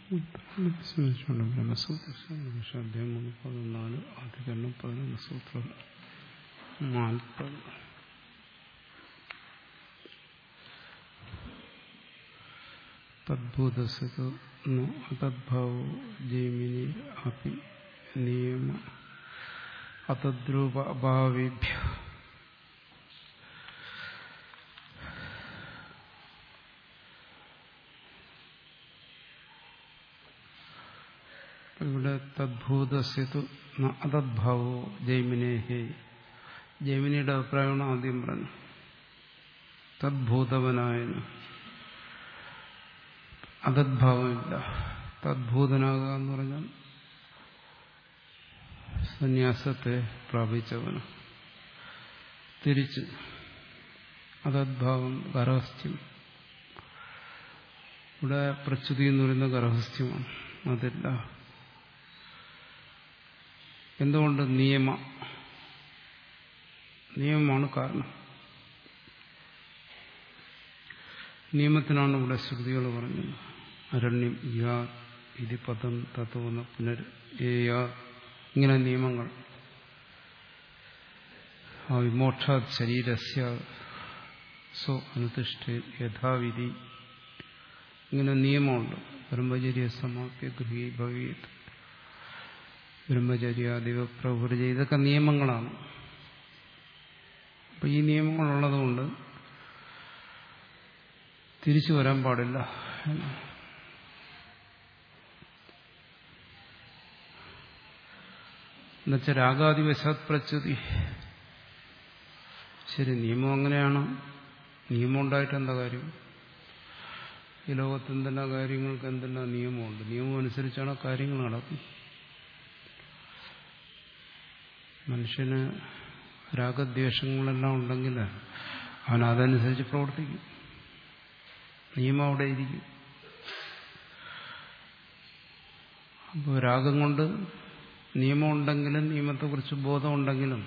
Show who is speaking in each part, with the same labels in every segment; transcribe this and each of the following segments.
Speaker 1: സ്മരിച്ചുകൊണ്ട് ബ്രഹ്മസൂത്ര അധ്യായം മൂന്ന് പതിനാല് അധികരണം പതിനൊന്ന് സൂത്രം നാൽപ്പത് തദ്ഭൂതസ്തു അതദ്ഭാവോ ജൈമിനി അപി നിയമ അതദ്രൂപ അഭാവേഭ്യ ഇവിടെ തദ്ഭൂതസ്യതു അതദ്ഭാവോ ജൈമിനേഹേ ജൈമിനിയുടെ അഭിപ്രായമാണ് ആദ്യം പറഞ്ഞു തദ്ഭൂതവനായന് അതദ്ഭാവമില്ല തദ്ഭൂതനാകുക എന്ന് പറഞ്ഞാൽ സന്യാസത്തെ പ്രാപിച്ചവന് തിരിച്ച് അതദ്ഭാവം ഗർഹസ്ഥ്യം ഇവിടെ പ്രച്യുതി എന്ന് പറയുന്ന ഗർഹസ്ഥ്യമാണ് അതില്ല എന്തുകൊണ്ട് നിയമ നിയമമാണ് കാരണം നിയമത്തിനാണ് ഇവിടെ ശ്രുതികൾ പറഞ്ഞത് അരണ്യം യാ ഇതി പദം തത്വന പുനർ ഏയാ ഇങ്ങനെ നിയമങ്ങൾ ആ വിമോക്ഷാത് ശരീരസ്യ സോ അനുതിഷ്ഠ യഥാവിധി ഇങ്ങനെ നിയമമുണ്ട് ബ്രഹ്മചര്യ സമാപ്യ ഗൃഹീ ഭവീത് ബ്രഹ്മചര്യാദിവ പ്രവൃത്തി ഇതൊക്കെ നിയമങ്ങളാണ് അപ്പൊ ഈ നിയമങ്ങളുള്ളതുകൊണ്ട് തിരിച്ചു വരാൻ പാടില്ല എന്നുവെച്ചാൽ രാഗാദിവശാത് പ്രച്യുതി ശരി നിയമം അങ്ങനെയാണ് നിയമം ഉണ്ടായിട്ട് എന്താ കാര്യം ഈ ലോകത്ത് എന്തെല്ലാം കാര്യങ്ങൾക്ക് എന്തെല്ലാം നിയമമുണ്ട് നിയമം അനുസരിച്ചാണ് കാര്യങ്ങൾ നടക്കുന്നത് മനുഷ്യന് രാഗദ്വേഷങ്ങളെല്ലാം ഉണ്ടെങ്കിൽ അവൻ അതനുസരിച്ച് പ്രവർത്തിക്കും നിയമം അവിടെ ഇരിക്കും അപ്പോൾ രാഗം കൊണ്ട് നിയമം ഉണ്ടെങ്കിലും നിയമത്തെക്കുറിച്ച് ബോധമുണ്ടെങ്കിലും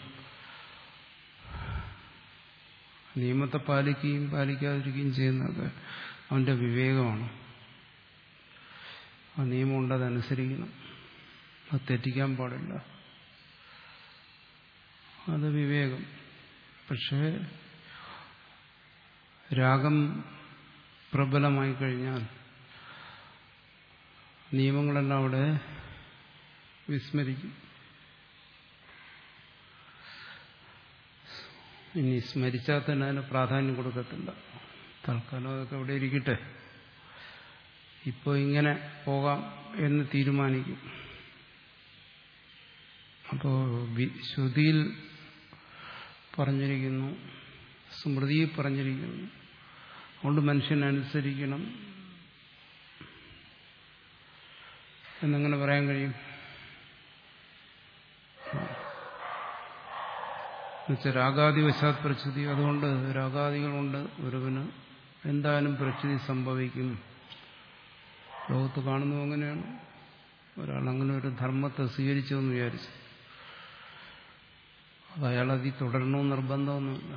Speaker 1: നിയമത്തെ പാലിക്കുകയും പാലിക്കാതിരിക്കുകയും ചെയ്യുന്നത് അവന്റെ വിവേകമാണ് ആ നിയമം ഉണ്ട് അതനുസരിക്കണം അത് തെറ്റിക്കാൻ പാടില്ല അത് വിവേകം പക്ഷേ രാഗം പ്രബലമായി കഴിഞ്ഞാൽ നിയമങ്ങളെല്ലാം അവിടെ വിസ്മരിക്കും ഇനി സ്മരിച്ചാൽ തന്നെ അതിന് പ്രാധാന്യം കൊടുക്കത്തില്ല തൽക്കാലം അതൊക്കെ അവിടെ ഇരിക്കട്ടെ ഇപ്പോൾ ഇങ്ങനെ പോകാം എന്ന് തീരുമാനിക്കും അപ്പോൾ ശ്രുതിയിൽ പറഞ്ഞിരിക്കുന്നു സ്മൃതിയിൽ പറഞ്ഞിരിക്കുന്നു അതുകൊണ്ട് മനുഷ്യനനുസരിക്കണം എന്നങ്ങനെ പറയാൻ കഴിയും എന്നുവെച്ചാൽ രാഗാദിവശാത് പ്രച്യുതി അതുകൊണ്ട് രാഗാദികളുണ്ട് ഒരുവന് എന്തായാലും പ്രച്യുതി സംഭവിക്കും ലോകത്ത് കാണുന്നു അങ്ങനെയാണ് ഒരാൾ അങ്ങനെ ഒരു ധർമ്മത്തെ സ്വീകരിച്ചു എന്ന് വിചാരിച്ചു അത് അയാളതി തുടരണമെന്ന് നിർബന്ധമൊന്നുമില്ല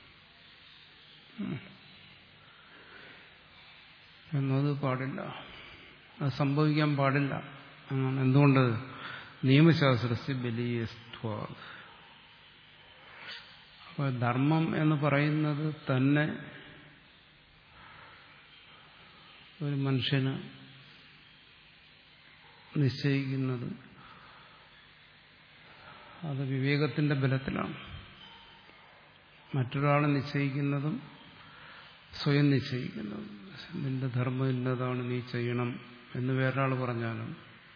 Speaker 1: എന്നത് പാടില്ല അത് സംഭവിക്കാൻ പാടില്ല എന്നാണ് എന്തുകൊണ്ട് നിയമശാസ്ത്രസ്യ ബലിയസ്ത്വ അപ്പൊ ധർമ്മം എന്ന് പറയുന്നത് തന്നെ ഒരു മനുഷ്യന് നിശ്ചയിക്കുന്നത് അത് വിവേകത്തിന്റെ ബലത്തിലാണ് മറ്റൊരാൾ നിശ്ചയിക്കുന്നതും സ്വയം നിശ്ചയിക്കുന്നതും നിന്റെ ധർമ്മം ഇന്നതാണ് നീ ചെയ്യണം എന്ന് വേറൊരാൾ പറഞ്ഞാലും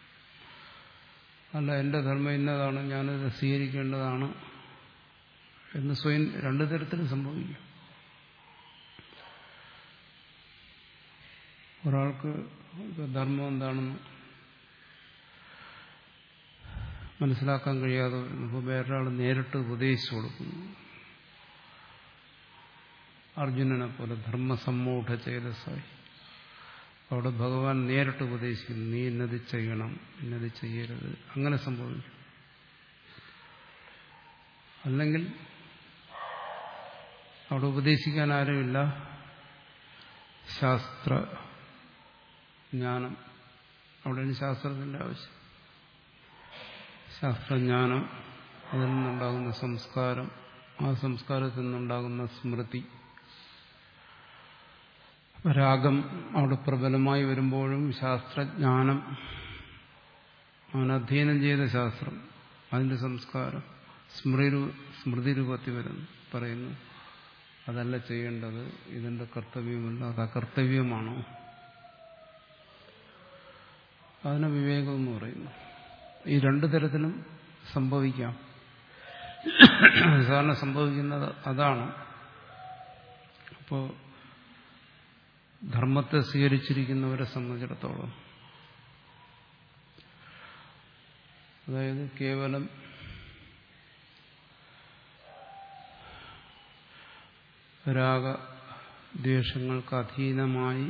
Speaker 1: അല്ല എന്റെ ധർമ്മം ഇന്നതാണ് ഞാനത് സ്വീകരിക്കേണ്ടതാണ് എന്ന് സ്വയം രണ്ടു തരത്തിലും സംഭവിക്കും ഒരാൾക്ക് ധർമ്മം എന്താണെന്ന് മനസ്സിലാക്കാൻ കഴിയാതെ വരുമ്പോൾ വേറൊരാൾ നേരിട്ട് ഉപദേശിച്ചു കൊടുക്കുന്നു അർജുനനെ പോലെ ധർമ്മസമ്മൂഢ ചേതസായി അവിടെ ഭഗവാൻ നേരിട്ട് ഉപദേശിക്കുന്നു നീ ഇന്നത് ചെയ്യണം ഇന്നത് ചെയ്യരുത് അങ്ങനെ സംഭവിക്കും അല്ലെങ്കിൽ അവിടെ ഉപദേശിക്കാൻ ആരുമില്ല ശാസ്ത്ര ജ്ഞാനം അവിടെയാണ് ശാസ്ത്രത്തിന്റെ ആവശ്യം ശാസ്ത്രജ്ഞാനം അതിൽ നിന്നുണ്ടാകുന്ന സംസ്കാരം ആ സംസ്കാരത്തിൽ നിന്നുണ്ടാകുന്ന സ്മൃതി രാഗം അവിടെ പ്രബലമായി വരുമ്പോഴും ശാസ്ത്രജ്ഞാനം അവൻ അധ്യയനം ചെയ്ത ശാസ്ത്രം അതിന്റെ സംസ്കാരം സ്മൃതി സ്മൃതി രൂപത്തിൽ വരുന്നു പറയുന്നു അതല്ല ചെയ്യേണ്ടത് ഇതിന്റെ കർത്തവ്യമല്ല അത് അകർത്തവ്യമാണോ അതിനെ വിവേകം എന്ന് പറയുന്നു ഈ രണ്ടു തരത്തിലും സംഭവിക്കാം സാധാരണ സംഭവിക്കുന്നത് അതാണ് അപ്പോൾ ധർമ്മത്തെ സ്വീകരിച്ചിരിക്കുന്നവരെ സംബന്ധിച്ചിടത്തോളം അതായത് കേവലം രാഗദ്വേഷങ്ങൾക്ക് അധീനമായി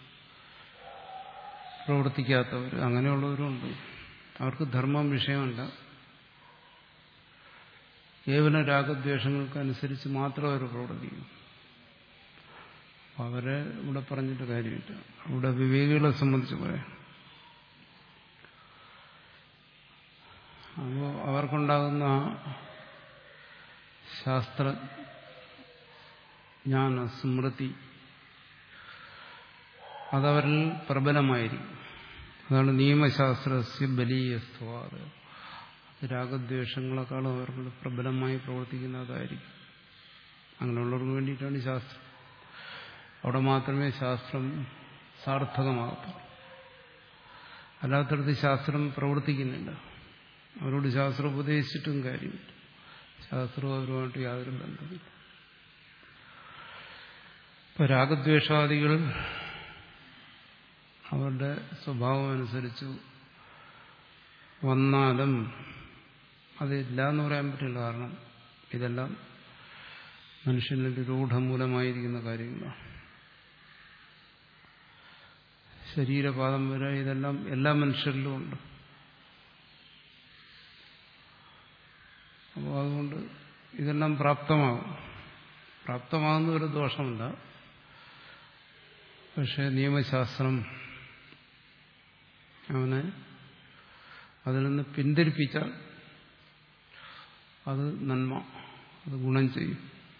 Speaker 1: പ്രവർത്തിക്കാത്തവർ അങ്ങനെയുള്ളവരുണ്ട് അവർക്ക് ധർമ്മം വിഷയമല്ല കേവലം രാഗദ്വേഷങ്ങൾക്ക് അനുസരിച്ച് മാത്രം അവർ പ്രവർത്തിക്കും അവരെ ഇവിടെ പറഞ്ഞിട്ട് കാര്യമില്ല ഇവിടെ വിവേകികളെ സംബന്ധിച്ച് പറയാം അപ്പോൾ അവർക്കുണ്ടാകുന്ന ശാസ്ത്ര ജ്ഞാന സ്മൃതി അതവരിൽ പ്രബലമായിരിക്കും അതാണ് നിയമശാസ്ത്രസ്യ ബലീയസ്വാദ് രാഗദ്വേഷങ്ങളെക്കാളും അവർക്ക് പ്രബലമായി പ്രവർത്തിക്കുന്നതായിരിക്കും അങ്ങനെയുള്ളവർക്ക് വേണ്ടിയിട്ടാണ് ശാസ്ത്രം അവിടെ മാത്രമേ ശാസ്ത്രം സാർത്ഥകമാകത്തുള്ളൂ അല്ലാത്തടത്ത് ശാസ്ത്രം പ്രവർത്തിക്കുന്നില്ല അവരോട് ശാസ്ത്രം ഉപദേശിച്ചിട്ടും കാര്യമില്ല ശാസ്ത്രവും അവരുമായിട്ട് യാതൊരു ബന്ധമില്ല ഇപ്പൊ രാഗദ്വേഷാദികൾ അവരുടെ സ്വഭാവം അനുസരിച്ച് വന്നാലും അതില്ല എന്ന് പറയാൻ പറ്റില്ല കാരണം ഇതെല്ലാം മനുഷ്യനിൽ രൂഢമൂലമായിരിക്കുന്ന കാര്യങ്ങളാണ് ശരീരപാദം വരെ ഇതെല്ലാം എല്ലാ മനുഷ്യരിലും ഉണ്ട് അപ്പോൾ അതുകൊണ്ട് ഇതെല്ലാം പ്രാപ്തമാകും പ്രാപ്തമാകുന്ന ഒരു ദോഷമില്ല പക്ഷെ നിയമശാസ്ത്രം അവനെ അതിൽ നിന്ന് പിന്തിരിപ്പിച്ചാൽ അത് നന്മ അത് ഗുണം ചെയ്യും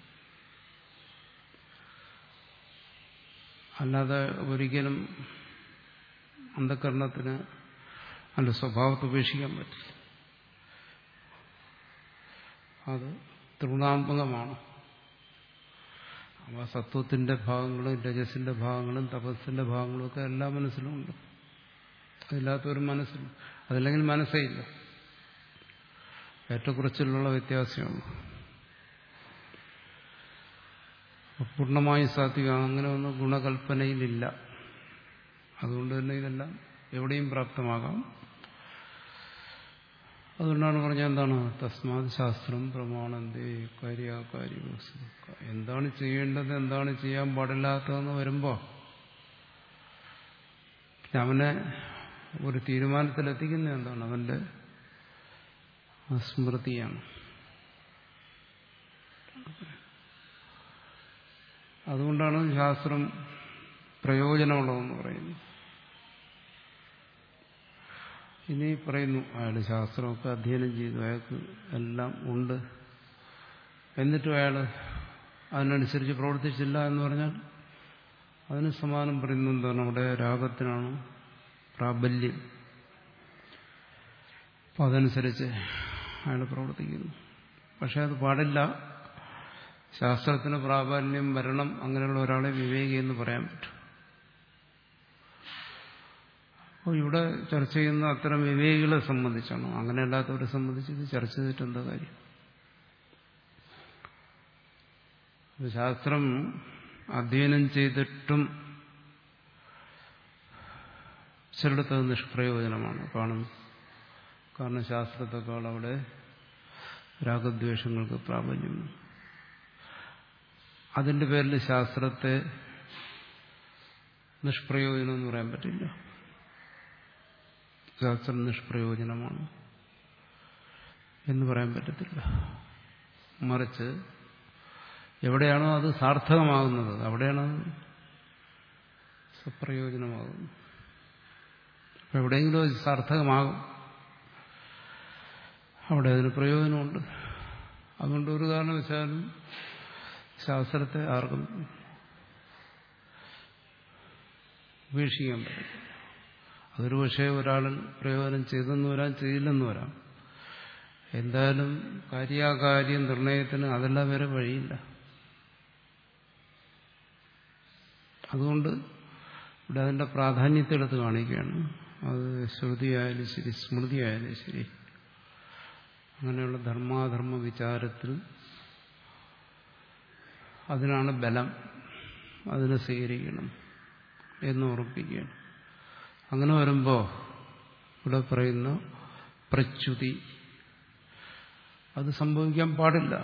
Speaker 1: അല്ലാതെ ഒരിക്കലും അന്ധകരണത്തിന് അതിന്റെ സ്വഭാവത്തെ ഉപേക്ഷിക്കാൻ പറ്റില്ല അത് തൃണാത്മകമാണ് അപ്പോൾ സത്വത്തിന്റെ ഭാഗങ്ങളും രജസിന്റെ ഭാഗങ്ങളും തപസ്സിന്റെ ഭാഗങ്ങളും ഒക്കെ എല്ലാ മനസ്സിലുമുണ്ട് അതില്ലാത്തൊരു മനസ്സിൽ അതല്ലെങ്കിൽ മനസ്സേ ഇല്ല ഏറ്റക്കുറച്ചിലുള്ള വ്യത്യാസമാണ് പൂർണ്ണമായും സാത്വിക അങ്ങനെ ഒന്നും ഗുണകൽപ്പനയിലില്ല അതുകൊണ്ട് തന്നെ ഇതെല്ലാം എവിടെയും പ്രാപ്തമാകാം അതുകൊണ്ടാണ് പറഞ്ഞത് എന്താണ് തസ്മാത് ശാസ്ത്രം പ്രമാണന്തേ കാര്യാകാര്യ എന്താണ് ചെയ്യേണ്ടത് എന്താണ് ചെയ്യാൻ പാടില്ലാത്തതെന്ന് വരുമ്പോൾ അവനെ ഒരു തീരുമാനത്തിലെത്തിക്കുന്നത് എന്താണ് അവന്റെ സ്മൃതിയാണ് അതുകൊണ്ടാണ് ശാസ്ത്രം പ്രയോജനമുള്ളതെന്ന് പറയുന്നത് ഇനി പറയുന്നു അയാൾ ശാസ്ത്രമൊക്കെ അധ്യയനം ചെയ്തു അയാൾക്ക് എല്ലാം ഉണ്ട് എന്നിട്ടും അയാൾ അതിനനുസരിച്ച് പ്രവർത്തിച്ചില്ല എന്ന് പറഞ്ഞാൽ അതിന് സമാനം പറയുന്നത് എന്താണ് അവിടെ രാഗത്തിനാണ് പ്രാബല്യം അപ്പം അതനുസരിച്ച് അയാൾ പ്രവർത്തിക്കുന്നു പക്ഷെ അത് പാടില്ല ശാസ്ത്രത്തിന് പ്രാബല്യം വരണം അങ്ങനെയുള്ള ഒരാളെ വിവേകി എന്ന് പറയാൻ പറ്റും അപ്പോൾ ഇവിടെ ചർച്ച ചെയ്യുന്ന അത്തരം വിവേകികളെ സംബന്ധിച്ചാണ് അങ്ങനെ അല്ലാത്തവരെ സംബന്ധിച്ച് ഇത് ചർച്ച ചെയ്തിട്ട് എന്താ കാര്യം ശാസ്ത്രം അധ്യയനം ചെയ്തിട്ടും ചിലടത്ത് നിഷ്പ്രയോജനമാണ് കാണുന്നത് കാരണം ശാസ്ത്രത്തെക്കാൾ അവിടെ രാഗദ്വേഷങ്ങൾക്ക് പ്രാബല്യം അതിന്റെ പേരിൽ ശാസ്ത്രത്തെ നിഷ്പ്രയോജനം എന്ന് പറയാൻ പറ്റില്ല ശാസ്ത്രം നിഷ്പ്രയോജനമാണ് എന്ന് പറയാൻ പറ്റത്തില്ല മറിച്ച് എവിടെയാണോ അത് സാർത്ഥകമാകുന്നത് അവിടെയാണ് സപ്രയോജനമാകുന്നത് അപ്പം എവിടെയെങ്കിലും അത് സാർത്ഥകമാകും അവിടെ അതിന് പ്രയോജനമുണ്ട് അതുകൊണ്ട് ഒരു കാരണവശാലും ശാസ്ത്രത്തെ ആർക്കും ഉപേക്ഷിക്കാൻ പറ്റില്ല അതൊരു പക്ഷേ ഒരാളിൽ പ്രയോജനം ചെയ്തെന്ന് വരാം ചെയ്യില്ലെന്ന് വരാം എന്തായാലും കാര്യാകാര്യ നിർണയത്തിന് അതെല്ലാം വരെ വഴിയില്ല അതുകൊണ്ട് ഇവിടെ അതിന്റെ പ്രാധാന്യത്തെ എടുത്ത് കാണിക്കുകയാണ് അത് ശ്രുതിയായാലും ശരി സ്മൃതിയായാലും ശരി അങ്ങനെയുള്ള ധർമാധർമ്മ വിചാരത്തിൽ അതിനാണ് ബലം അതിനെ സ്വീകരിക്കണം എന്ന് ഉറപ്പിക്കുകയാണ് അങ്ങനെ വരുമ്പോൾ ഇവിടെ പറയുന്ന പ്രച്യുതി അത് സംഭവിക്കാൻ പാടില്ല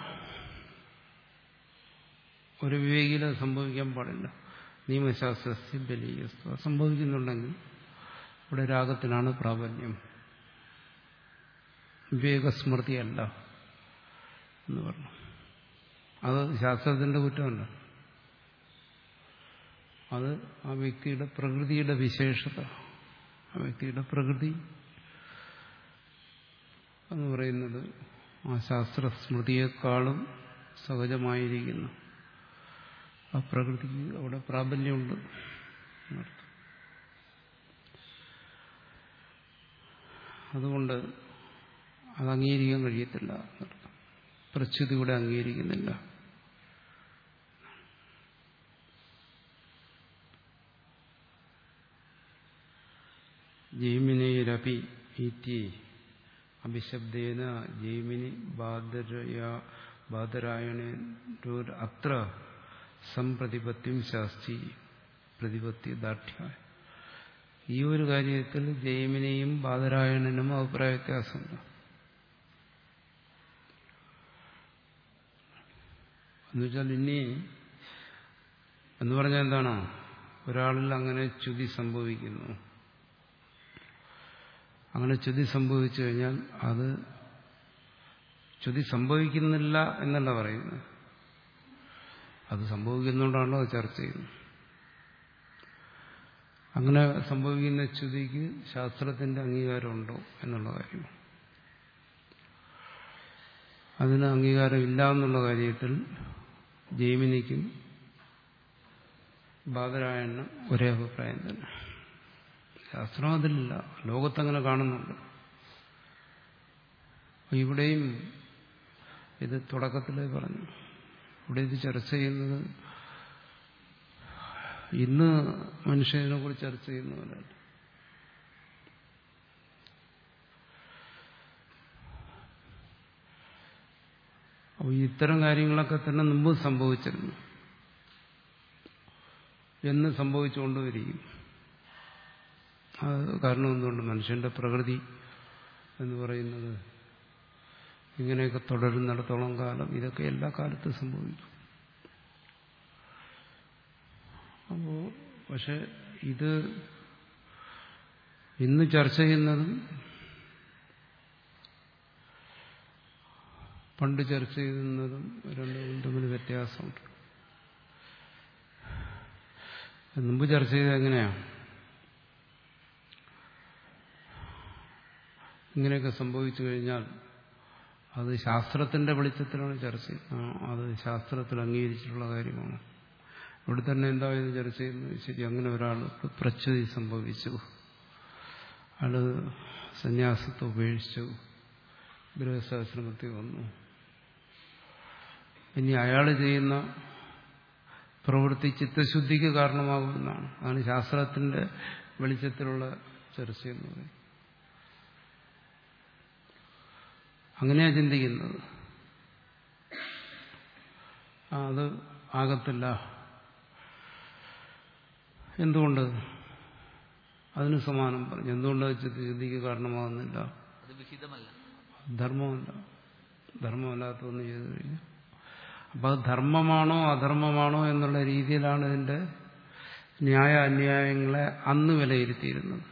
Speaker 1: ഒരു വിവേകിയിൽ അത് സംഭവിക്കാൻ പാടില്ല നിയമശാസ്ത്രസ്യ ബലീയസ്തു അത് സംഭവിക്കുന്നുണ്ടെങ്കിൽ ഇവിടെ രാഗത്തിനാണ് പ്രാബല്യം വിവേകസ്മൃതിയല്ല എന്ന് പറഞ്ഞു അത് ശാസ്ത്രത്തിന്റെ കുറ്റമല്ല അത് ആ വ്യക്തിയുടെ പ്രകൃതിയുടെ വിശേഷത ആ വ്യക്തിയുടെ പ്രകൃതി എന്ന് പറയുന്നത് ആ ശാസ്ത്ര സ്മൃതിയെക്കാളും സഹജമായിരിക്കുന്നു ആ പ്രകൃതിക്ക് അവിടെ പ്രാബല്യമുണ്ട് എന്നർത്ഥം അതുകൊണ്ട് അത് അംഗീകരിക്കാൻ കഴിയത്തില്ല എന്നർത്ഥം പ്രച്യുതി കൂടെ അംഗീകരിക്കുന്നില്ല ജൈമിനേരപി ഇറ്റി അഭിശബ്ദേന ജൈമിനി ബാദരായണ അത്ര സംപ്രതിപത്യം ശാസ്തി പ്രതിപത്തി ദാർഢ്യ ഈ ഒരു കാര്യത്തിൽ ജൈമിനെയും ബാദരായണനും അഭിപ്രായ വ്യത്യാസമുണ്ട് എന്നുവെച്ചാൽ ഇനി എന്ന് പറഞ്ഞാൽ എന്താണ് ഒരാളിൽ അങ്ങനെ ചുതി സംഭവിക്കുന്നു അങ്ങനെ ചുതി സംഭവിച്ചു കഴിഞ്ഞാൽ അത് ചുതി സംഭവിക്കുന്നില്ല എന്നല്ല പറയുന്നത് അത് സംഭവിക്കുന്നുകൊണ്ടാണല്ലോ അത് ചർച്ച ചെയ്യുന്നത് അങ്ങനെ സംഭവിക്കുന്ന ചുതിക്ക് ശാസ്ത്രത്തിന്റെ അംഗീകാരമുണ്ടോ എന്നുള്ള കാര്യം അതിന് അംഗീകാരമില്ല എന്നുള്ള കാര്യത്തിൽ ജൈമിനിക്കും ബാദരായണ്ണും ഒരേ അഭിപ്രായം തന്നെ ശാസ്ത്രം അതിലില്ല ലോകത്തങ്ങനെ കാണുന്നുണ്ട് ഇവിടെയും ഇത് തുടക്കത്തിലേ പറഞ്ഞു ഇവിടെ ഇത് ചർച്ച ചെയ്യുന്നത് ഇന്ന് മനുഷ്യനെ കുറിച്ച് ചർച്ച ചെയ്യുന്നവരല്ല അപ്പോൾ ഇത്തരം കാര്യങ്ങളൊക്കെ തന്നെ മുമ്പ് സംഭവിച്ചിരുന്നു എന്ന് സംഭവിച്ചുകൊണ്ടുവരികയും അത് കാരണം എന്തുകൊണ്ട് മനുഷ്യന്റെ പ്രകൃതി എന്ന് പറയുന്നത് ഇങ്ങനെയൊക്കെ തുടരുന്നിടത്തോളം കാലം ഇതൊക്കെ എല്ലാ കാലത്തും സംഭവിക്കും അപ്പോൾ പക്ഷെ ഇത് ഇന്ന് ചർച്ച ചെയ്യുന്നതും പണ്ട് ചർച്ച ചെയ്യുന്നതും രണ്ടും തമ്മിൽ വ്യത്യാസമുണ്ട് മുമ്പ് ചർച്ച ചെയ്തത് എങ്ങനെയാണ് ഇങ്ങനെയൊക്കെ സംഭവിച്ചു കഴിഞ്ഞാൽ അത് ശാസ്ത്രത്തിന്റെ വെളിച്ചത്തിലാണ് ചർച്ച ചെയ്യുന്നത് അത് ശാസ്ത്രത്തിൽ അംഗീകരിച്ചിട്ടുള്ള കാര്യമാണ് ഇവിടെ തന്നെ എന്താ ഇത് ചർച്ച ചെയ്യുന്നത് ശരി അങ്ങനെ ഒരാൾ പ്രച്യുതി സംഭവിച്ചു അയാൾ സന്യാസത്തെ ഉപേക്ഷിച്ചു ഗൃഹസ്ഥാശ്രമത്തിൽ വന്നു ഇനി അയാൾ ചെയ്യുന്ന പ്രവൃത്തി ചിത്തശുദ്ധിക്ക് കാരണമാകുമെന്നാണ് അതാണ് ശാസ്ത്രത്തിന്റെ വെളിച്ചത്തിലുള്ള ചർച്ച എന്ന് പറയുന്നത് അങ്ങനെയാ ചിന്തിക്കുന്നത് അത് ആകത്തില്ല എന്തുകൊണ്ട് അതിന് സമാനം പറഞ്ഞു എന്തുകൊണ്ട് ചിത്തശുദ്ധിക്ക് കാരണമാകുന്നില്ല
Speaker 2: അത് വിഹിതമല്ല
Speaker 1: ധർമ്മമല്ല ധർമ്മമല്ലാത്തൊന്ന് ചെയ്തു കഴിഞ്ഞു അപ്പം അത് ധർമ്മമാണോ അധർമ്മമാണോ എന്നുള്ള രീതിയിലാണ് ഇതിന്റെ ന്യായ അന്യായങ്ങളെ അന്ന് വിലയിരുത്തിയിരുന്നത്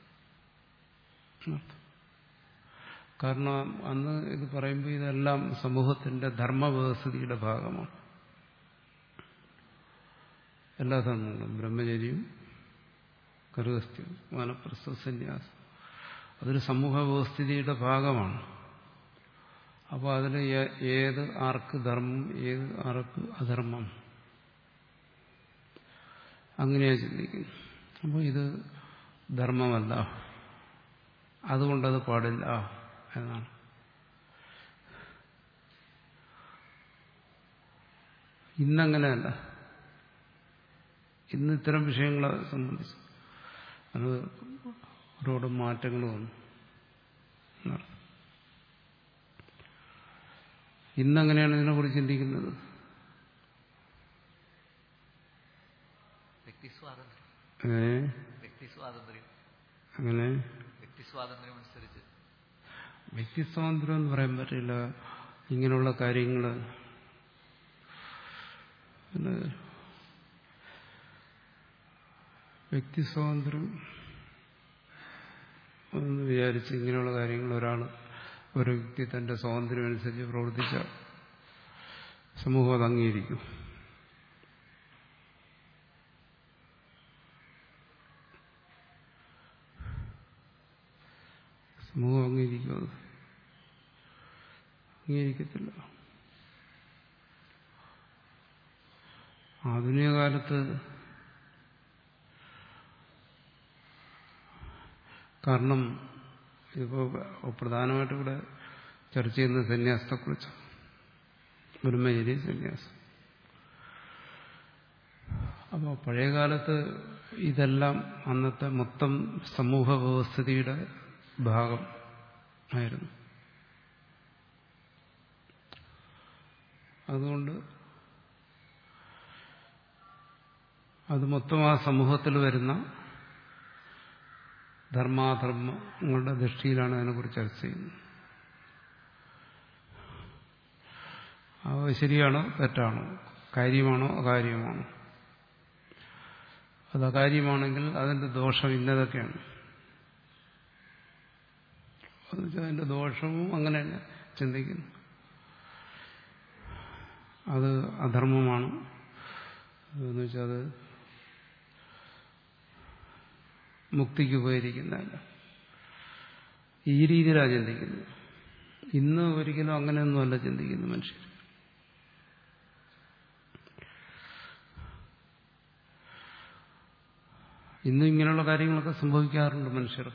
Speaker 1: കാരണം അന്ന് ഇത് പറയുമ്പോൾ ഇതെല്ലാം സമൂഹത്തിന്റെ ധർമ്മവ്യവസ്ഥിതിയുടെ ഭാഗമാണ് എല്ലാ ധർമ്മങ്ങളും ബ്രഹ്മചര്യം ഗൃഹസ്ഥ്യം വാനപ്രസ്ഥ സന്യാസം അതൊരു സമൂഹ വ്യവസ്ഥിതിയുടെ ഭാഗമാണ് അപ്പോൾ അതിൽ ഏത് ആർക്ക് ധർമ്മം ഏത് ആർക്ക് അധർമ്മം അങ്ങനെയാണ് ചിന്തിക്കുന്നു അപ്പോൾ ഇത് ധർമ്മമല്ല അതുകൊണ്ടത് പാടില്ല എന്നാണ് ഇന്നങ്ങനെയല്ല ഇന്ന് ഇത്തരം വിഷയങ്ങളെ സംബന്ധിച്ച് അത് ഒരുപാട് മാറ്റങ്ങൾ വന്നു എന്നർത്ഥം. ഇന്നങ്ങനെയാണ് ഇതിനെക്കുറിച്ച് ചിന്തിക്കുന്നത്
Speaker 2: വ്യക്തി സ്വാതന്ത്ര്യം
Speaker 1: ഏ
Speaker 2: വ്യക്തി സ്വാതന്ത്ര്യം
Speaker 1: അങ്ങനെ
Speaker 2: വ്യക്തി സ്വാതന്ത്ര്യം അനുസരിച്ച്
Speaker 1: വ്യക്തി സ്വാതന്ത്ര്യം എന്ന് പറയാൻ പറ്റില്ല ഇങ്ങനെയുള്ള കാര്യങ്ങൾ വ്യക്തി സ്വാതന്ത്ര്യം എന്ന് വിചാരിച്ച് ഇങ്ങനെയുള്ള കാര്യങ്ങൾ ഒരാൾ ഒരു വ്യക്തി തന്റെ സ്വാതന്ത്ര്യം അനുസരിച്ച് പ്രവർത്തിച്ച സമൂഹം അത് അംഗീകരിക്കും സമൂഹം അംഗീകരിക്കും അത് അംഗീകരിക്കത്തില്ല ആധുനിക കാലത്ത് കാരണം ഇപ്പോൾ പ്രധാനമായിട്ടും ഇവിടെ ചർച്ച ചെയ്യുന്ന സന്യാസത്തെക്കുറിച്ച് ബ്രഹ്മചര്യ സന്യാസം അപ്പോൾ പഴയകാലത്ത് ഇതെല്ലാം അന്നത്തെ മൊത്തം സമൂഹ വ്യവസ്ഥിതിയുടെ ഭാഗം ആയിരുന്നു അതുകൊണ്ട് അത് മൊത്തം ആ സമൂഹത്തിൽ വരുന്ന ധർമാധർമ്മങ്ങളുടെ ദൃഷ്ടിയിലാണ് അതിനെക്കുറിച്ച് ചർച്ച ചെയ്യുന്നത് അത് ശരിയാണോ തെറ്റാണോ കാര്യമാണോ അകാര്യമാണോ അത് അകാര്യമാണെങ്കിൽ അതിന്റെ ദോഷം ഇന്നതൊക്കെയാണ് എന്നുവെച്ചാൽ അതിന്റെ ദോഷവും അങ്ങനെ തന്നെ ചിന്തിക്കുന്നു അത് അധർമ്മമാണ് എന്ന് വെച്ചാൽ അത് മുക്തിക്ക് ഉപകരിക്കുന്നതല്ല ഈ രീതിയിലാണ് ചിന്തിക്കുന്നത് ഇന്ന് ഒരിക്കലും അങ്ങനെയൊന്നുമല്ല ചിന്തിക്കുന്നു മനുഷ്യർ ഇന്നും ഇങ്ങനെയുള്ള കാര്യങ്ങളൊക്കെ സംഭവിക്കാറുണ്ട് മനുഷ്യർ